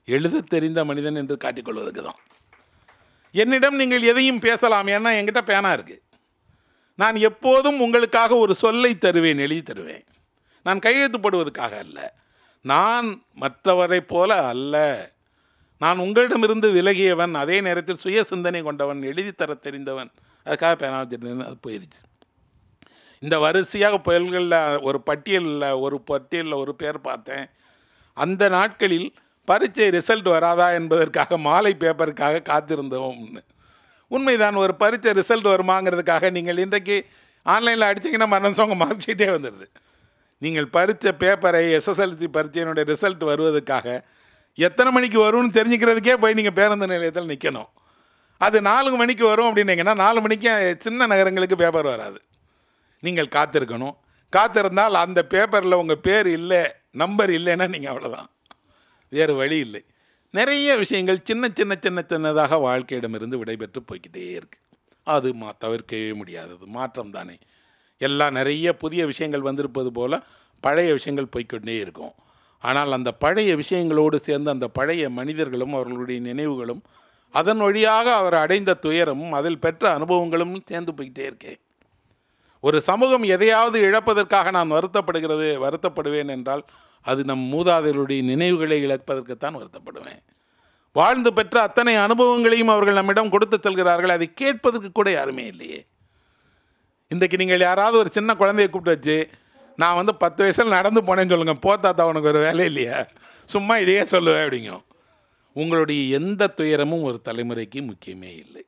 எழுதத் தெரிந்த மனிதன் என்று காட்டிக்கொள்வதற்கு தான் என்னிடம் நீங்கள் எதையும் பேசலாம் ஏன்னா என்கிட்ட பேனா இருக்கு நான் எப்போதும் உங்களுக்காக ஒரு சொல்லை தருவேன் எழுதி தருவேன் நான் கையெழுத்து போடுவதற்காக அல்ல நான் மற்றவரைப் போல அல்ல நான் உங்களிடமிருந்து விலகியவன் அதே நேரத்தில் சுய சிந்தனை கொண்டவன் எழுதி தர தெரிந்தவன் அதுக்காக பேனா வச்சுருந்தேன் அது போயிடுச்சு இந்த வரிசையாக புயல்களில் ஒரு பட்டியலில் ஒரு பட்டியலில் ஒரு பேர் பார்த்தேன் அந்த நாட்களில் பரீட்சை ரிசல்ட் வராதா என்பதற்காக மாலை பேப்பருக்காக காத்திருந்தோம்னு உண்மைதான் ஒரு பரீட்சை ரிசல்ட் வருமாங்கிறதுக்காக நீங்கள் இன்றைக்கு ஆன்லைனில் அடிச்சிங்கன்னா மரணம் உங்கள் மார்க் ஷீட்டே வந்துடுது நீங்கள் பரீட்சை பேப்பரை எஸ்எஸ்எல்சி பரீட்சையினுடைய ரிசல்ட் வருவதற்காக எத்தனை மணிக்கு வரும்னு தெரிஞ்சுக்கிறதுக்கே போய் நீங்கள் பேருந்து நிலையத்தில் நிற்கணும் அது நாலு மணிக்கு வரும் அப்படின்னீங்கன்னா நாலு மணிக்கு சின்ன நகரங்களுக்கு பேப்பர் வராது நீங்கள் காத்திருக்கணும் காத்திருந்தால் அந்த பேப்பரில் உங்கள் பேர் இல்லை நம்பர் இல்லைன்னா நீங்கள் அவ்வளோதான் வேறு வழி இல்லை நிறைய விஷயங்கள் சின்ன சின்ன சின்ன சின்னதாக வாழ்க்கையிடமிருந்து விடைபெற்று போய்க்கிட்டே இருக்கு அது மா தவிர்க்கவே முடியாதது மாற்றம் தானே எல்லாம் நிறைய புதிய விஷயங்கள் வந்திருப்பது போல் பழைய விஷயங்கள் போய்க்கொண்டே இருக்கும் ஆனால் அந்த பழைய விஷயங்களோடு சேர்ந்து அந்த பழைய மனிதர்களும் அவர்களுடைய நினைவுகளும் அதன் வழியாக அவர் அடைந்த துயரமும் அதில் பெற்ற அனுபவங்களும் சேர்ந்து போய்கிட்டே இருக்கேன் ஒரு சமூகம் எதையாவது இழப்பதற்காக நான் வருத்தப்படுகிறது வருத்தப்படுவேன் என்றால் அது நம் மூதாதையருடைய நினைவுகளை இழப்பதற்குத்தான் வருத்தப்படுவேன் வாழ்ந்து பெற்ற அத்தனை அனுபவங்களையும் அவர்கள் நம்மிடம் கொடுத்து செல்கிறார்கள் அதை கேட்பதற்கு கூட யாருமே இல்லையே இன்றைக்கு நீங்கள் யாராவது ஒரு சின்ன குழந்தைய கூப்பிட்டு வச்சு நான் வந்து பத்து வயசில் நடந்து போனேன்னு சொல்லுங்கள் போத்தாத்தா உனக்கு ஒரு வேலை இல்லையா சும்மா இதையே சொல்லுவேன் அப்படிங்க உங்களுடைய எந்த துயரமும் ஒரு தலைமுறைக்கு முக்கியமே இல்லை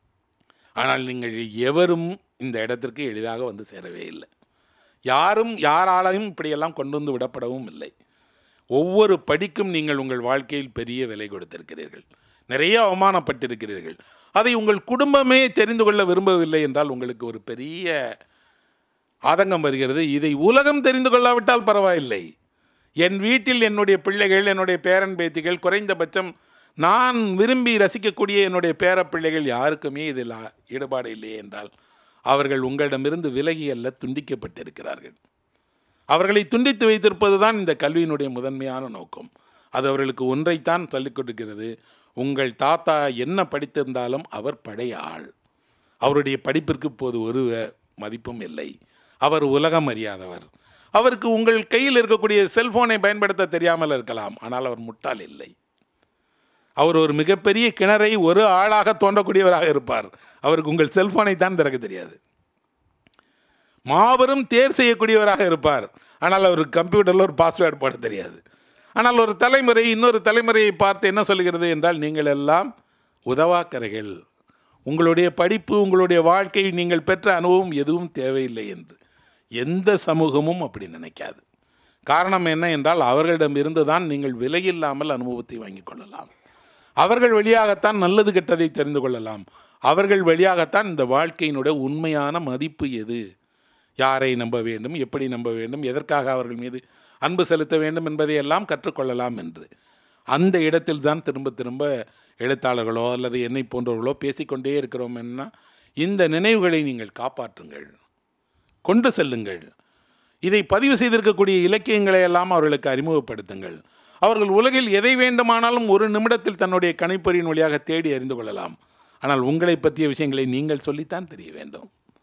ஆனால் நீங்கள் எவரும் இந்த இடத்திற்கு எளிதாக வந்து சேரவே இல்லை யாரும் யாராலையும் இப்படியெல்லாம் கொண்டு வந்து விடப்படவும் இல்லை ஒவ்வொரு படிக்கும் நீங்கள் உங்கள் வாழ்க்கையில் பெரிய விலை கொடுத்திருக்கிறீர்கள் நிறைய அவமானப்பட்டிருக்கிறீர்கள் அதை உங்கள் குடும்பமே தெரிந்து கொள்ள விரும்பவில்லை என்றால் உங்களுக்கு ஒரு பெரிய ஆதங்கம் வருகிறது இதை உலகம் தெரிந்து கொள்ளாவிட்டால் பரவாயில்லை என் வீட்டில் என்னுடைய பிள்ளைகள் என்னுடைய பேரன் பேத்திகள் குறைந்தபட்சம் நான் விரும்பி ரசிக்கக்கூடிய என்னுடைய பேர பிள்ளைகள் யாருக்குமே இதில் ஆ- ஈடுபாடு இல்லை என்றால் அவர்கள் உங்களிடமிருந்து விலகி அல்ல துண்டிக்கப்பட்டிருக்கிறார்கள் அவர்களை துண்டித்து வைத்திருப்பது தான் இந்த கல்வியினுடைய முதன்மையான நோக்கம் அது அவர்களுக்கு ஒன்றைத்தான் சொல்லிக் கொடுக்கிறது உங்கள் தாத்தா என்ன படித்திருந்தாலும் அவர் பழைய ஆள் அவருடைய படிப்பிற்கு இப்போது ஒரு வ- மதிப்பும் இல்லை அவர் உலகம் அறியாதவர் அவருக்கு உங்கள் கையில் இருக்கக்கூடிய செல்போனை பயன்படுத்த தெரியாமல் இருக்கலாம் ஆனால் அவர் முட்டாள் இல்லை அவர் ஒரு மிகப்பெரிய கிணறை ஒரு ஆளாக தோன்றக்கூடியவராக இருப்பார் அவருக்கு உங்கள் செல்போனை தான் திறக்க தெரியாது மாபெரும் தேர் செய்யக்கூடியவராக இருப்பார் ஆனால் அவருக்கு கம்ப்யூட்டரில் ஒரு பாஸ்வேர்டு போட தெரியாது ஆனால் ஒரு தலைமுறை இன்னொரு தலைமுறையை பார்த்து என்ன சொல்கிறது என்றால் நீங்கள் எல்லாம் உதவாக்கரைகள் உங்களுடைய படிப்பு உங்களுடைய வாழ்க்கை நீங்கள் பெற்ற அனுபவம் எதுவும் தேவையில்லை என்று எந்த சமூகமும் அப்படி நினைக்காது காரணம் என்ன என்றால் அவர்களிடம் இருந்து தான் நீங்கள் விலையில்லாமல் அனுபவத்தை வாங்கிக் கொள்ளலாம் அவர்கள் வழியாகத்தான் நல்லது கெட்டதை தெரிந்து கொள்ளலாம் அவர்கள் வழியாகத்தான் இந்த வாழ்க்கையினுடைய உண்மையான மதிப்பு எது யாரை நம்ப வேண்டும் எப்படி நம்ப வேண்டும் எதற்காக அவர்கள் மீது அன்பு செலுத்த வேண்டும் என்பதை எல்லாம் கற்றுக்கொள்ளலாம் என்று அந்த இடத்தில் தான் திரும்ப திரும்ப எழுத்தாளர்களோ அல்லது என்னை போன்றவர்களோ பேசிக்கொண்டே இருக்கிறோம் என்ன இந்த நினைவுகளை நீங்கள் காப்பாற்றுங்கள் கொண்டு செல்லுங்கள் இதை பதிவு செய்திருக்கக்கூடிய இலக்கியங்களை எல்லாம் அவர்களுக்கு அறிமுகப்படுத்துங்கள் அவர்கள் உலகில் எதை வேண்டுமானாலும் ஒரு நிமிடத்தில் தன்னுடைய கணிப்பொறியின் வழியாக தேடி அறிந்து கொள்ளலாம் ஆனால் உங்களை பற்றிய விஷயங்களை நீங்கள் சொல்லித்தான் தெரிய வேண்டும்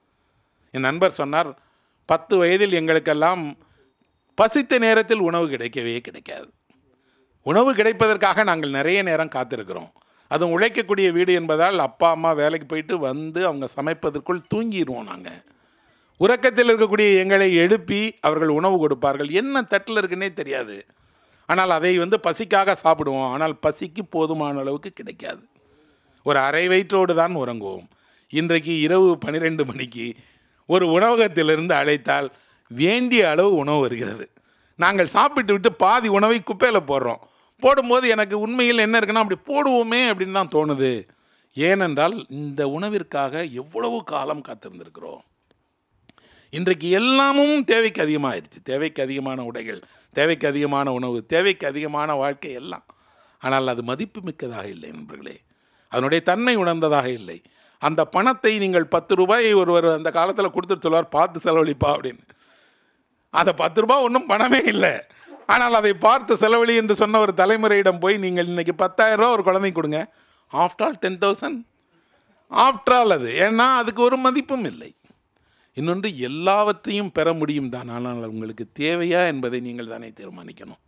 என் நண்பர் சொன்னார் பத்து வயதில் எங்களுக்கெல்லாம் பசித்த நேரத்தில் உணவு கிடைக்கவே கிடைக்காது உணவு கிடைப்பதற்காக நாங்கள் நிறைய நேரம் காத்திருக்கிறோம் அதுவும் உழைக்கக்கூடிய வீடு என்பதால் அப்பா அம்மா வேலைக்கு போயிட்டு வந்து அவங்க சமைப்பதற்குள் தூங்கிடுவோம் நாங்கள் உறக்கத்தில் இருக்கக்கூடிய எங்களை எழுப்பி அவர்கள் உணவு கொடுப்பார்கள் என்ன தட்டில் இருக்குன்னே தெரியாது ஆனால் அதை வந்து பசிக்காக சாப்பிடுவோம் ஆனால் பசிக்கு போதுமான அளவுக்கு கிடைக்காது ஒரு அரை வயிற்றோடு தான் உறங்குவோம் இன்றைக்கு இரவு பன்னிரெண்டு மணிக்கு ஒரு உணவகத்திலிருந்து அழைத்தால் வேண்டிய அளவு உணவு வருகிறது நாங்கள் சாப்பிட்டு விட்டு பாதி உணவை குப்பையில் போடுறோம் போடும்போது எனக்கு உண்மையில் என்ன இருக்குன்னா அப்படி போடுவோமே அப்படின்னு தான் தோணுது ஏனென்றால் இந்த உணவிற்காக எவ்வளவு காலம் காத்திருந்திருக்கிறோம் இன்றைக்கு எல்லாமும் தேவைக்கு அதிகமாகிடுச்சு தேவைக்கு அதிகமான உடைகள் தேவைக்கு அதிகமான உணவு தேவைக்கு அதிகமான வாழ்க்கை எல்லாம் ஆனால் அது மதிப்பு மிக்கதாக இல்லை நண்பர்களே அதனுடைய தன்மை உணர்ந்ததாக இல்லை அந்த பணத்தை நீங்கள் பத்து ரூபாயை ஒருவர் அந்த காலத்தில் கொடுத்துட்டு சொல்வார் பார்த்து செலவழிப்பா அப்படின்னு அந்த பத்து ரூபாய் ஒன்றும் பணமே இல்லை ஆனால் அதை பார்த்து செலவழி என்று சொன்ன ஒரு தலைமுறையிடம் போய் நீங்கள் இன்னைக்கு பத்தாயிரம் ரூபா ஒரு குழந்தைக்கு கொடுங்க after all ten thousand after all அது ஏன்னா அதுக்கு ஒரு மதிப்பும் இல்லை இன்னொன்று எல்லாவற்றையும் பெற முடியும் தான் ஆனால் உங்களுக்கு தேவையா என்பதை நீங்கள் தானே தீர்மானிக்கணும்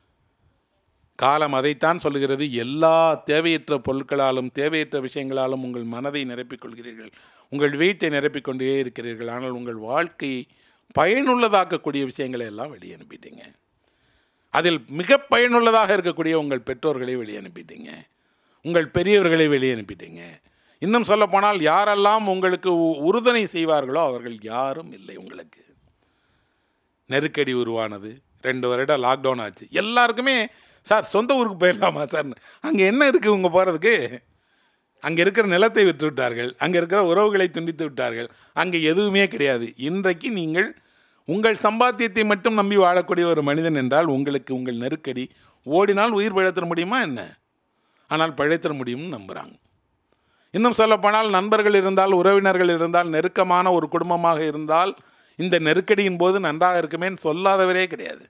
காலம் அதைத்தான் சொல்லுகிறது எல்லா தேவையற்ற பொருட்களாலும் தேவையற்ற விஷயங்களாலும் உங்கள் மனதை நிரப்பிக் கொள்கிறீர்கள் உங்கள் வீட்டை நிரப்பிக் கொண்டே இருக்கிறீர்கள் ஆனால் உங்கள் வாழ்க்கையை பயனுள்ளதாக்கக்கூடிய விஷயங்களை எல்லாம் வெளியே அனுப்பிட்டீங்க அதில் மிக பயனுள்ளதாக இருக்கக்கூடிய உங்கள் பெற்றோர்களை வெளியே அனுப்பிட்டீங்க உங்கள் பெரியவர்களை வெளியே அனுப்பிட்டீங்க இன்னும் சொல்லப்போனால் யாரெல்லாம் உங்களுக்கு உ- உறுதுணை செய்வார்களோ அவர்கள் யாரும் இல்லை உங்களுக்கு நெருக்கடி உருவானது ரெண்டு வருடம் லாக்டவுன் ஆச்சு எல்லாருக்குமே சார் சொந்த ஊருக்கு போயிடலாமா சார் அங்கே என்ன இருக்குது உங்கள் போகிறதுக்கு அங்கே இருக்கிற நிலத்தை விற்று விட்டார்கள் அங்கே இருக்கிற உறவுகளை துண்டித்து விட்டார்கள் அங்கே எதுவுமே கிடையாது இன்றைக்கு நீங்கள் உங்கள் சம்பாத்தியத்தை மட்டும் நம்பி வாழக்கூடிய ஒரு மனிதன் என்றால் உங்களுக்கு உங்கள் நெருக்கடி ஓடினால் உயிர் பிழைத்திட முடியுமா என்ன ஆனால் பிழைத்திட முடியும்னு நம்புகிறாங்க இன்னும் சொல்லப்போனால் நண்பர்கள் இருந்தால் உறவினர்கள் இருந்தால் நெருக்கமான ஒரு குடும்பமாக இருந்தால் இந்த நெருக்கடியின் போது நன்றாக இருக்குமேன்னு சொல்லாதவரே கிடையாது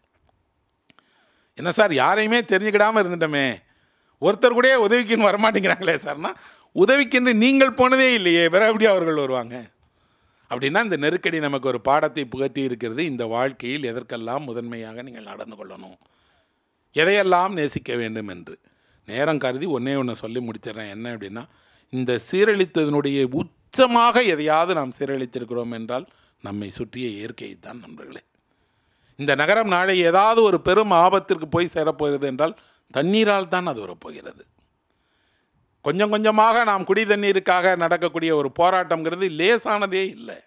என்ன சார் யாரையுமே தெரிஞ்சுக்கிடாமல் இருந்துட்டோமே ஒருத்தர் கூட உதவிக்குன்னு வரமாட்டேங்கிறாங்களே சார்னா உதவிக்கென்று நீங்கள் போனதே இல்லையே வேற எப்படி அவர்கள் வருவாங்க அப்படின்னா இந்த நெருக்கடி நமக்கு ஒரு பாடத்தை புகட்டி இருக்கிறது இந்த வாழ்க்கையில் எதற்கெல்லாம் முதன்மையாக நீங்கள் நடந்து கொள்ளணும் எதையெல்லாம் நேசிக்க வேண்டும் என்று நேரம் கருதி ஒன்றே ஒன்று சொல்லி முடிச்சிடுறேன் என்ன அப்படின்னா இந்த சீரழித்ததனுடைய உச்சமாக எதையாவது நாம் சீரழித்திருக்கிறோம் என்றால் நம்மை சுற்றிய இயற்கையைத்தான் நண்பர்களே இந்த நகரம் நாளை ஏதாவது ஒரு பெரும் ஆபத்திற்கு போய் சேரப்போகிறது என்றால் தண்ணீரால் தான் அது வரப்போகிறது கொஞ்சம் கொஞ்சமாக நாம் குடி தண்ணீருக்காக நடக்கக்கூடிய ஒரு போராட்டம்ங்கிறது லேசானதே இல்லை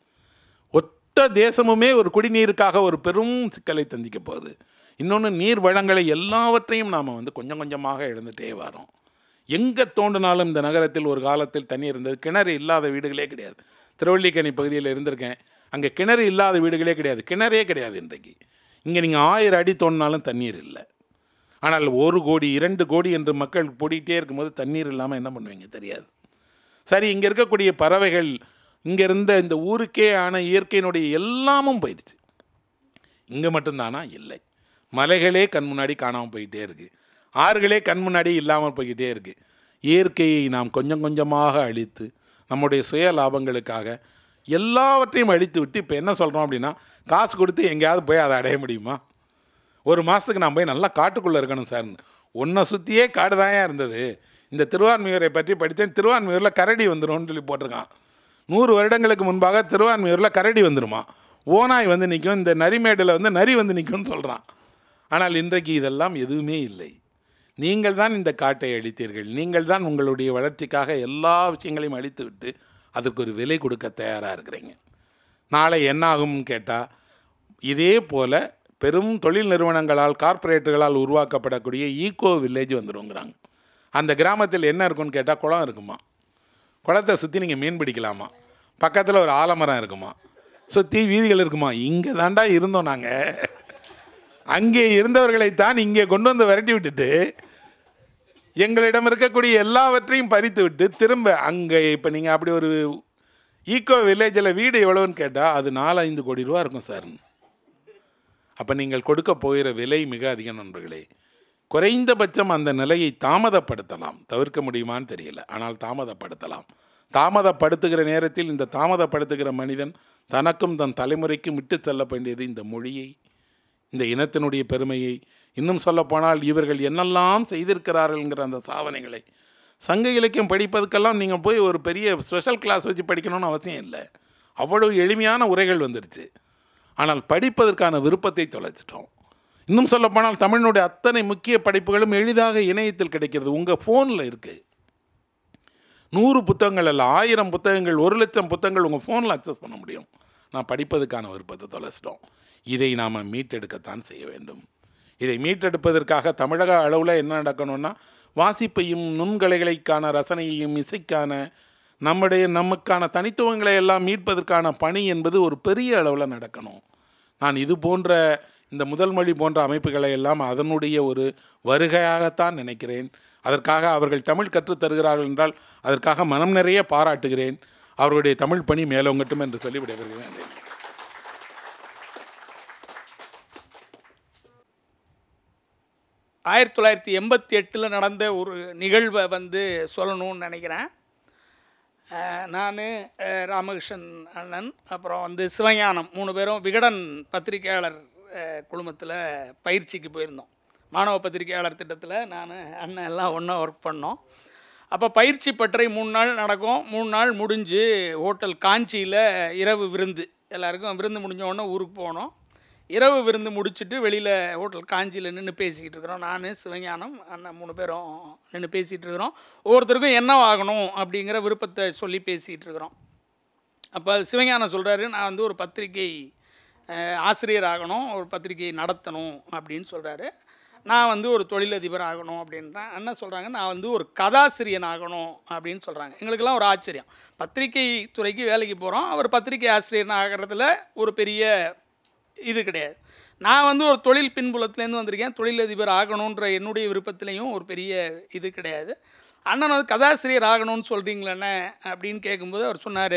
ஒத்த தேசமுமே ஒரு குடிநீருக்காக ஒரு பெரும் சிக்கலை சந்திக்க போகுது இன்னொன்று நீர் வளங்களை எல்லாவற்றையும் நாம் வந்து கொஞ்சம் கொஞ்சமாக இழந்துட்டே வரோம் எங்கே தோண்டினாலும் இந்த நகரத்தில் ஒரு காலத்தில் தண்ணி இருந்தது கிணறு இல்லாத வீடுகளே கிடையாது திருவள்ளிக்கணி பகுதியில் இருந்திருக்கேன் அங்கே கிணறு இல்லாத வீடுகளே கிடையாது கிணறே கிடையாது இன்றைக்கு இங்கே நீங்கள் ஆயிரம் அடி தோண்டினாலும் தண்ணீர் இல்லை ஆனால் ஒரு கோடி இரண்டு கோடி என்று மக்கள் போடிக்கிட்டே இருக்கும்போது தண்ணீர் இல்லாமல் என்ன பண்ணுவீங்க தெரியாது சரி இங்கே இருக்கக்கூடிய பறவைகள் இங்கே இருந்த இந்த ஊருக்கே ஆன இயற்கையினுடைய எல்லாமும் போயிடுச்சு இங்கே மட்டும்தானா இல்லை மலைகளே கண் முன்னாடி காணாமல் போயிட்டே இருக்கு ஆறுகளே கண் முன்னாடி இல்லாமல் போய்கிட்டே இருக்கு இயற்கையை நாம் கொஞ்சம் கொஞ்சமாக அழித்து நம்முடைய சுய லாபங்களுக்காக எல்லாவற்றையும் அழித்து விட்டு இப்போ என்ன சொல்கிறோம் அப்படின்னா காசு கொடுத்து எங்கேயாவது போய் அதை அடைய முடியுமா ஒரு மாதத்துக்கு நான் போய் நல்லா காட்டுக்குள்ளே இருக்கணும் சார்னு உன்னை சுற்றியே காடு இருந்தது இந்த திருவான்மியூரை பற்றி படித்தேன் திருவான்மியூரில் கரடி வந்துரும்னு சொல்லி போட்டிருக்கான் நூறு வருடங்களுக்கு முன்பாக திருவான்மியூரில் கரடி வந்துருமா ஓனாய் வந்து நிற்கும் இந்த நரிமேடில் வந்து நரி வந்து நிற்கும்னு சொல்கிறான் ஆனால் இன்றைக்கு இதெல்லாம் எதுவுமே இல்லை நீங்கள் தான் இந்த காட்டை அழித்தீர்கள் நீங்கள் தான் உங்களுடைய வளர்ச்சிக்காக எல்லா விஷயங்களையும் அழித்து விட்டு அதுக்கு ஒரு விலை கொடுக்க தயாராக இருக்கிறீங்க நாளை என்ன ஆகும்னு கேட்டால் இதே போல் பெரும் தொழில் நிறுவனங்களால் கார்ப்பரேட்டுகளால் உருவாக்கப்படக்கூடிய ஈகோ வில்லேஜ் வந்துருங்கிறாங்க அந்த கிராமத்தில் என்ன இருக்கும்னு கேட்டால் குளம் இருக்குமா குளத்தை சுற்றி நீங்கள் மீன் பிடிக்கலாமா பக்கத்தில் ஒரு ஆலமரம் இருக்குமா சுற்றி வீதிகள் இருக்குமா இங்கே தாண்டா இருந்தோம் நாங்கள் அங்கே இருந்தவர்களைத்தான் இங்கே கொண்டு வந்து விரட்டி விட்டுட்டு எங்களிடம் இருக்கக்கூடிய எல்லாவற்றையும் பறித்து விட்டு திரும்ப அங்கே இப்போ நீங்கள் அப்படி ஒரு ஈகோ வில்லேஜில் வீடு எவ்வளோன்னு கேட்டால் அது நாலு ஐந்து கோடி ரூபா இருக்கும் சார் அப்போ நீங்கள் கொடுக்க போகிற விலை மிக அதிகம் நண்பர்களே குறைந்தபட்சம் அந்த நிலையை தாமதப்படுத்தலாம் தவிர்க்க முடியுமான்னு தெரியல ஆனால் தாமதப்படுத்தலாம் தாமதப்படுத்துகிற நேரத்தில் இந்த தாமதப்படுத்துகிற மனிதன் தனக்கும் தன் தலைமுறைக்கும் விட்டு செல்ல வேண்டியது இந்த மொழியை இந்த இனத்தினுடைய பெருமையை இன்னும் சொல்லப்போனால் இவர்கள் என்னெல்லாம் செய்திருக்கிறார்கள்ங்கிற அந்த சாதனைகளை சங்க இலக்கியம் படிப்பதுக்கெல்லாம் நீங்கள் போய் ஒரு பெரிய ஸ்பெஷல் கிளாஸ் வச்சு படிக்கணும்னு அவசியம் இல்லை அவ்வளவு எளிமையான உரைகள் வந்துடுச்சு ஆனால் படிப்பதற்கான விருப்பத்தை தொலைச்சிட்டோம் இன்னும் சொல்லப்போனால் தமிழினுடைய அத்தனை முக்கிய படைப்புகளும் எளிதாக இணையத்தில் கிடைக்கிறது உங்கள் ஃபோனில் இருக்குது நூறு புத்தகங்கள் அல்ல ஆயிரம் புத்தகங்கள் ஒரு லட்சம் புத்தகங்கள் உங்கள் ஃபோனில் அக்சஸ் பண்ண முடியும் நான் படிப்பதற்கான விருப்பத்தை தொலைச்சிட்டோம் இதை நாம் மீட்டெடுக்கத்தான் செய்ய வேண்டும் இதை மீட்டெடுப்பதற்காக தமிழக அளவில் என்ன நடக்கணும்னா வாசிப்பையும் நுண்கலைகளுக்கான ரசனையையும் இசைக்கான நம்முடைய நமக்கான தனித்துவங்களை எல்லாம் மீட்பதற்கான பணி என்பது ஒரு பெரிய அளவில் நடக்கணும் நான் இது போன்ற இந்த முதல் மொழி போன்ற அமைப்புகளை எல்லாம் அதனுடைய ஒரு வருகையாகத்தான் நினைக்கிறேன் அதற்காக அவர்கள் தமிழ் கற்றுத் தருகிறார்கள் என்றால் அதற்காக மனம் நிறைய பாராட்டுகிறேன் அவருடைய தமிழ் பணி மேலோங்கட்டும் என்று சொல்லி விடைபெறுகிறேன் ஆயிரத்தி தொள்ளாயிரத்தி எண்பத்தி எட்டில் நடந்த ஒரு நிகழ்வை வந்து சொல்லணும்னு நினைக்கிறேன் நான் ராமகிருஷ்ணன் அண்ணன் அப்புறம் வந்து சிவஞானம் மூணு பேரும் விகடன் பத்திரிகையாளர் குழுமத்தில் பயிற்சிக்கு போயிருந்தோம் மாணவ பத்திரிகையாளர் திட்டத்தில் நான் அண்ணன் எல்லாம் ஒன்றா ஒர்க் பண்ணோம் அப்போ பயிற்சி பட்டறை மூணு நாள் நடக்கும் மூணு நாள் முடிஞ்சு ஹோட்டல் காஞ்சியில் இரவு விருந்து எல்லாருக்கும் விருந்து முடிஞ்ச உடனே ஊருக்கு போனோம் இரவு விருந்து முடிச்சுட்டு வெளியில் ஹோட்டல் காஞ்சியில் நின்று பேசிக்கிட்டு இருக்கிறோம் நான் சிவஞானம் அண்ணன் மூணு பேரும் நின்று பேசிகிட்டு இருக்கிறோம் ஒவ்வொருத்தருக்கும் என்ன ஆகணும் அப்படிங்கிற விருப்பத்தை சொல்லி பேசிகிட்டு இருக்கிறோம் அப்போ சிவஞானம் சொல்கிறாரு நான் வந்து ஒரு பத்திரிகை அஹ், ஆசிரியர் ஆகணும் ஒரு பத்திரிகை நடத்தணும் அப்படின்னு சொல்கிறாரு நான் வந்து ஒரு தொழிலதிபர் ஆகணும் அப்படின்றேன் அண்ணன் சொல்கிறாங்க நான் வந்து ஒரு கதாசிரியன் ஆகணும் அப்படின்னு சொல்கிறாங்க எங்களுக்கெல்லாம் ஒரு ஆச்சரியம் பத்திரிகை துறைக்கு வேலைக்கு போகிறோம் அவர் பத்திரிகை ஆசிரியர் ஆகிறதுல ஒரு பெரிய இது கிடையாது நான் வந்து ஒரு தொழில் பின்புலத்துலேருந்து வந்திருக்கேன் தொழிலதிபர் ஆகணுன்ற என்னுடைய விருப்பத்துலேயும் ஒரு பெரிய இது கிடையாது அண்ணன் வந்து கதாசிரியர் ஆகணும்னு சொல்கிறீங்களேண்ணே அப்படின்னு கேட்கும்போது அவர் சொன்னார்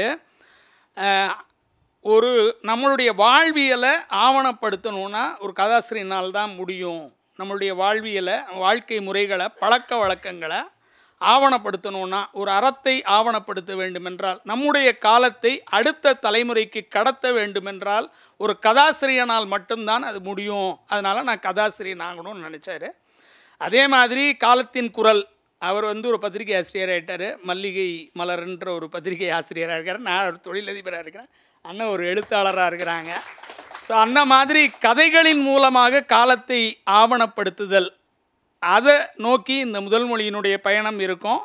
ஒரு நம்மளுடைய வாழ்வியலை ஆவணப்படுத்தணும்னா ஒரு கதாசிரியனால் தான் முடியும் நம்மளுடைய வாழ்வியலை வாழ்க்கை முறைகளை பழக்க வழக்கங்களை ஆவணப்படுத்தணும்னா ஒரு அறத்தை ஆவணப்படுத்த வேண்டுமென்றால் நம்முடைய காலத்தை அடுத்த தலைமுறைக்கு கடத்த வேண்டுமென்றால் ஒரு கதாசிரியனால் மட்டும்தான் அது முடியும் அதனால் நான் கதாசிரியன் ஆகணும்னு நினச்சாரு அதே மாதிரி காலத்தின் குரல் அவர் வந்து ஒரு பத்திரிகை ஆசிரியர் ஆகிட்டார் மல்லிகை மலர்ன்ற ஒரு பத்திரிகை ஆசிரியராக இருக்கார் நான் ஒரு தொழிலதிபராக இருக்கிறேன் அண்ணன் ஒரு எழுத்தாளராக இருக்கிறாங்க ஸோ அந்த மாதிரி கதைகளின் மூலமாக காலத்தை ஆவணப்படுத்துதல் அதை நோக்கி இந்த முதல் மொழியினுடைய பயணம் இருக்கும்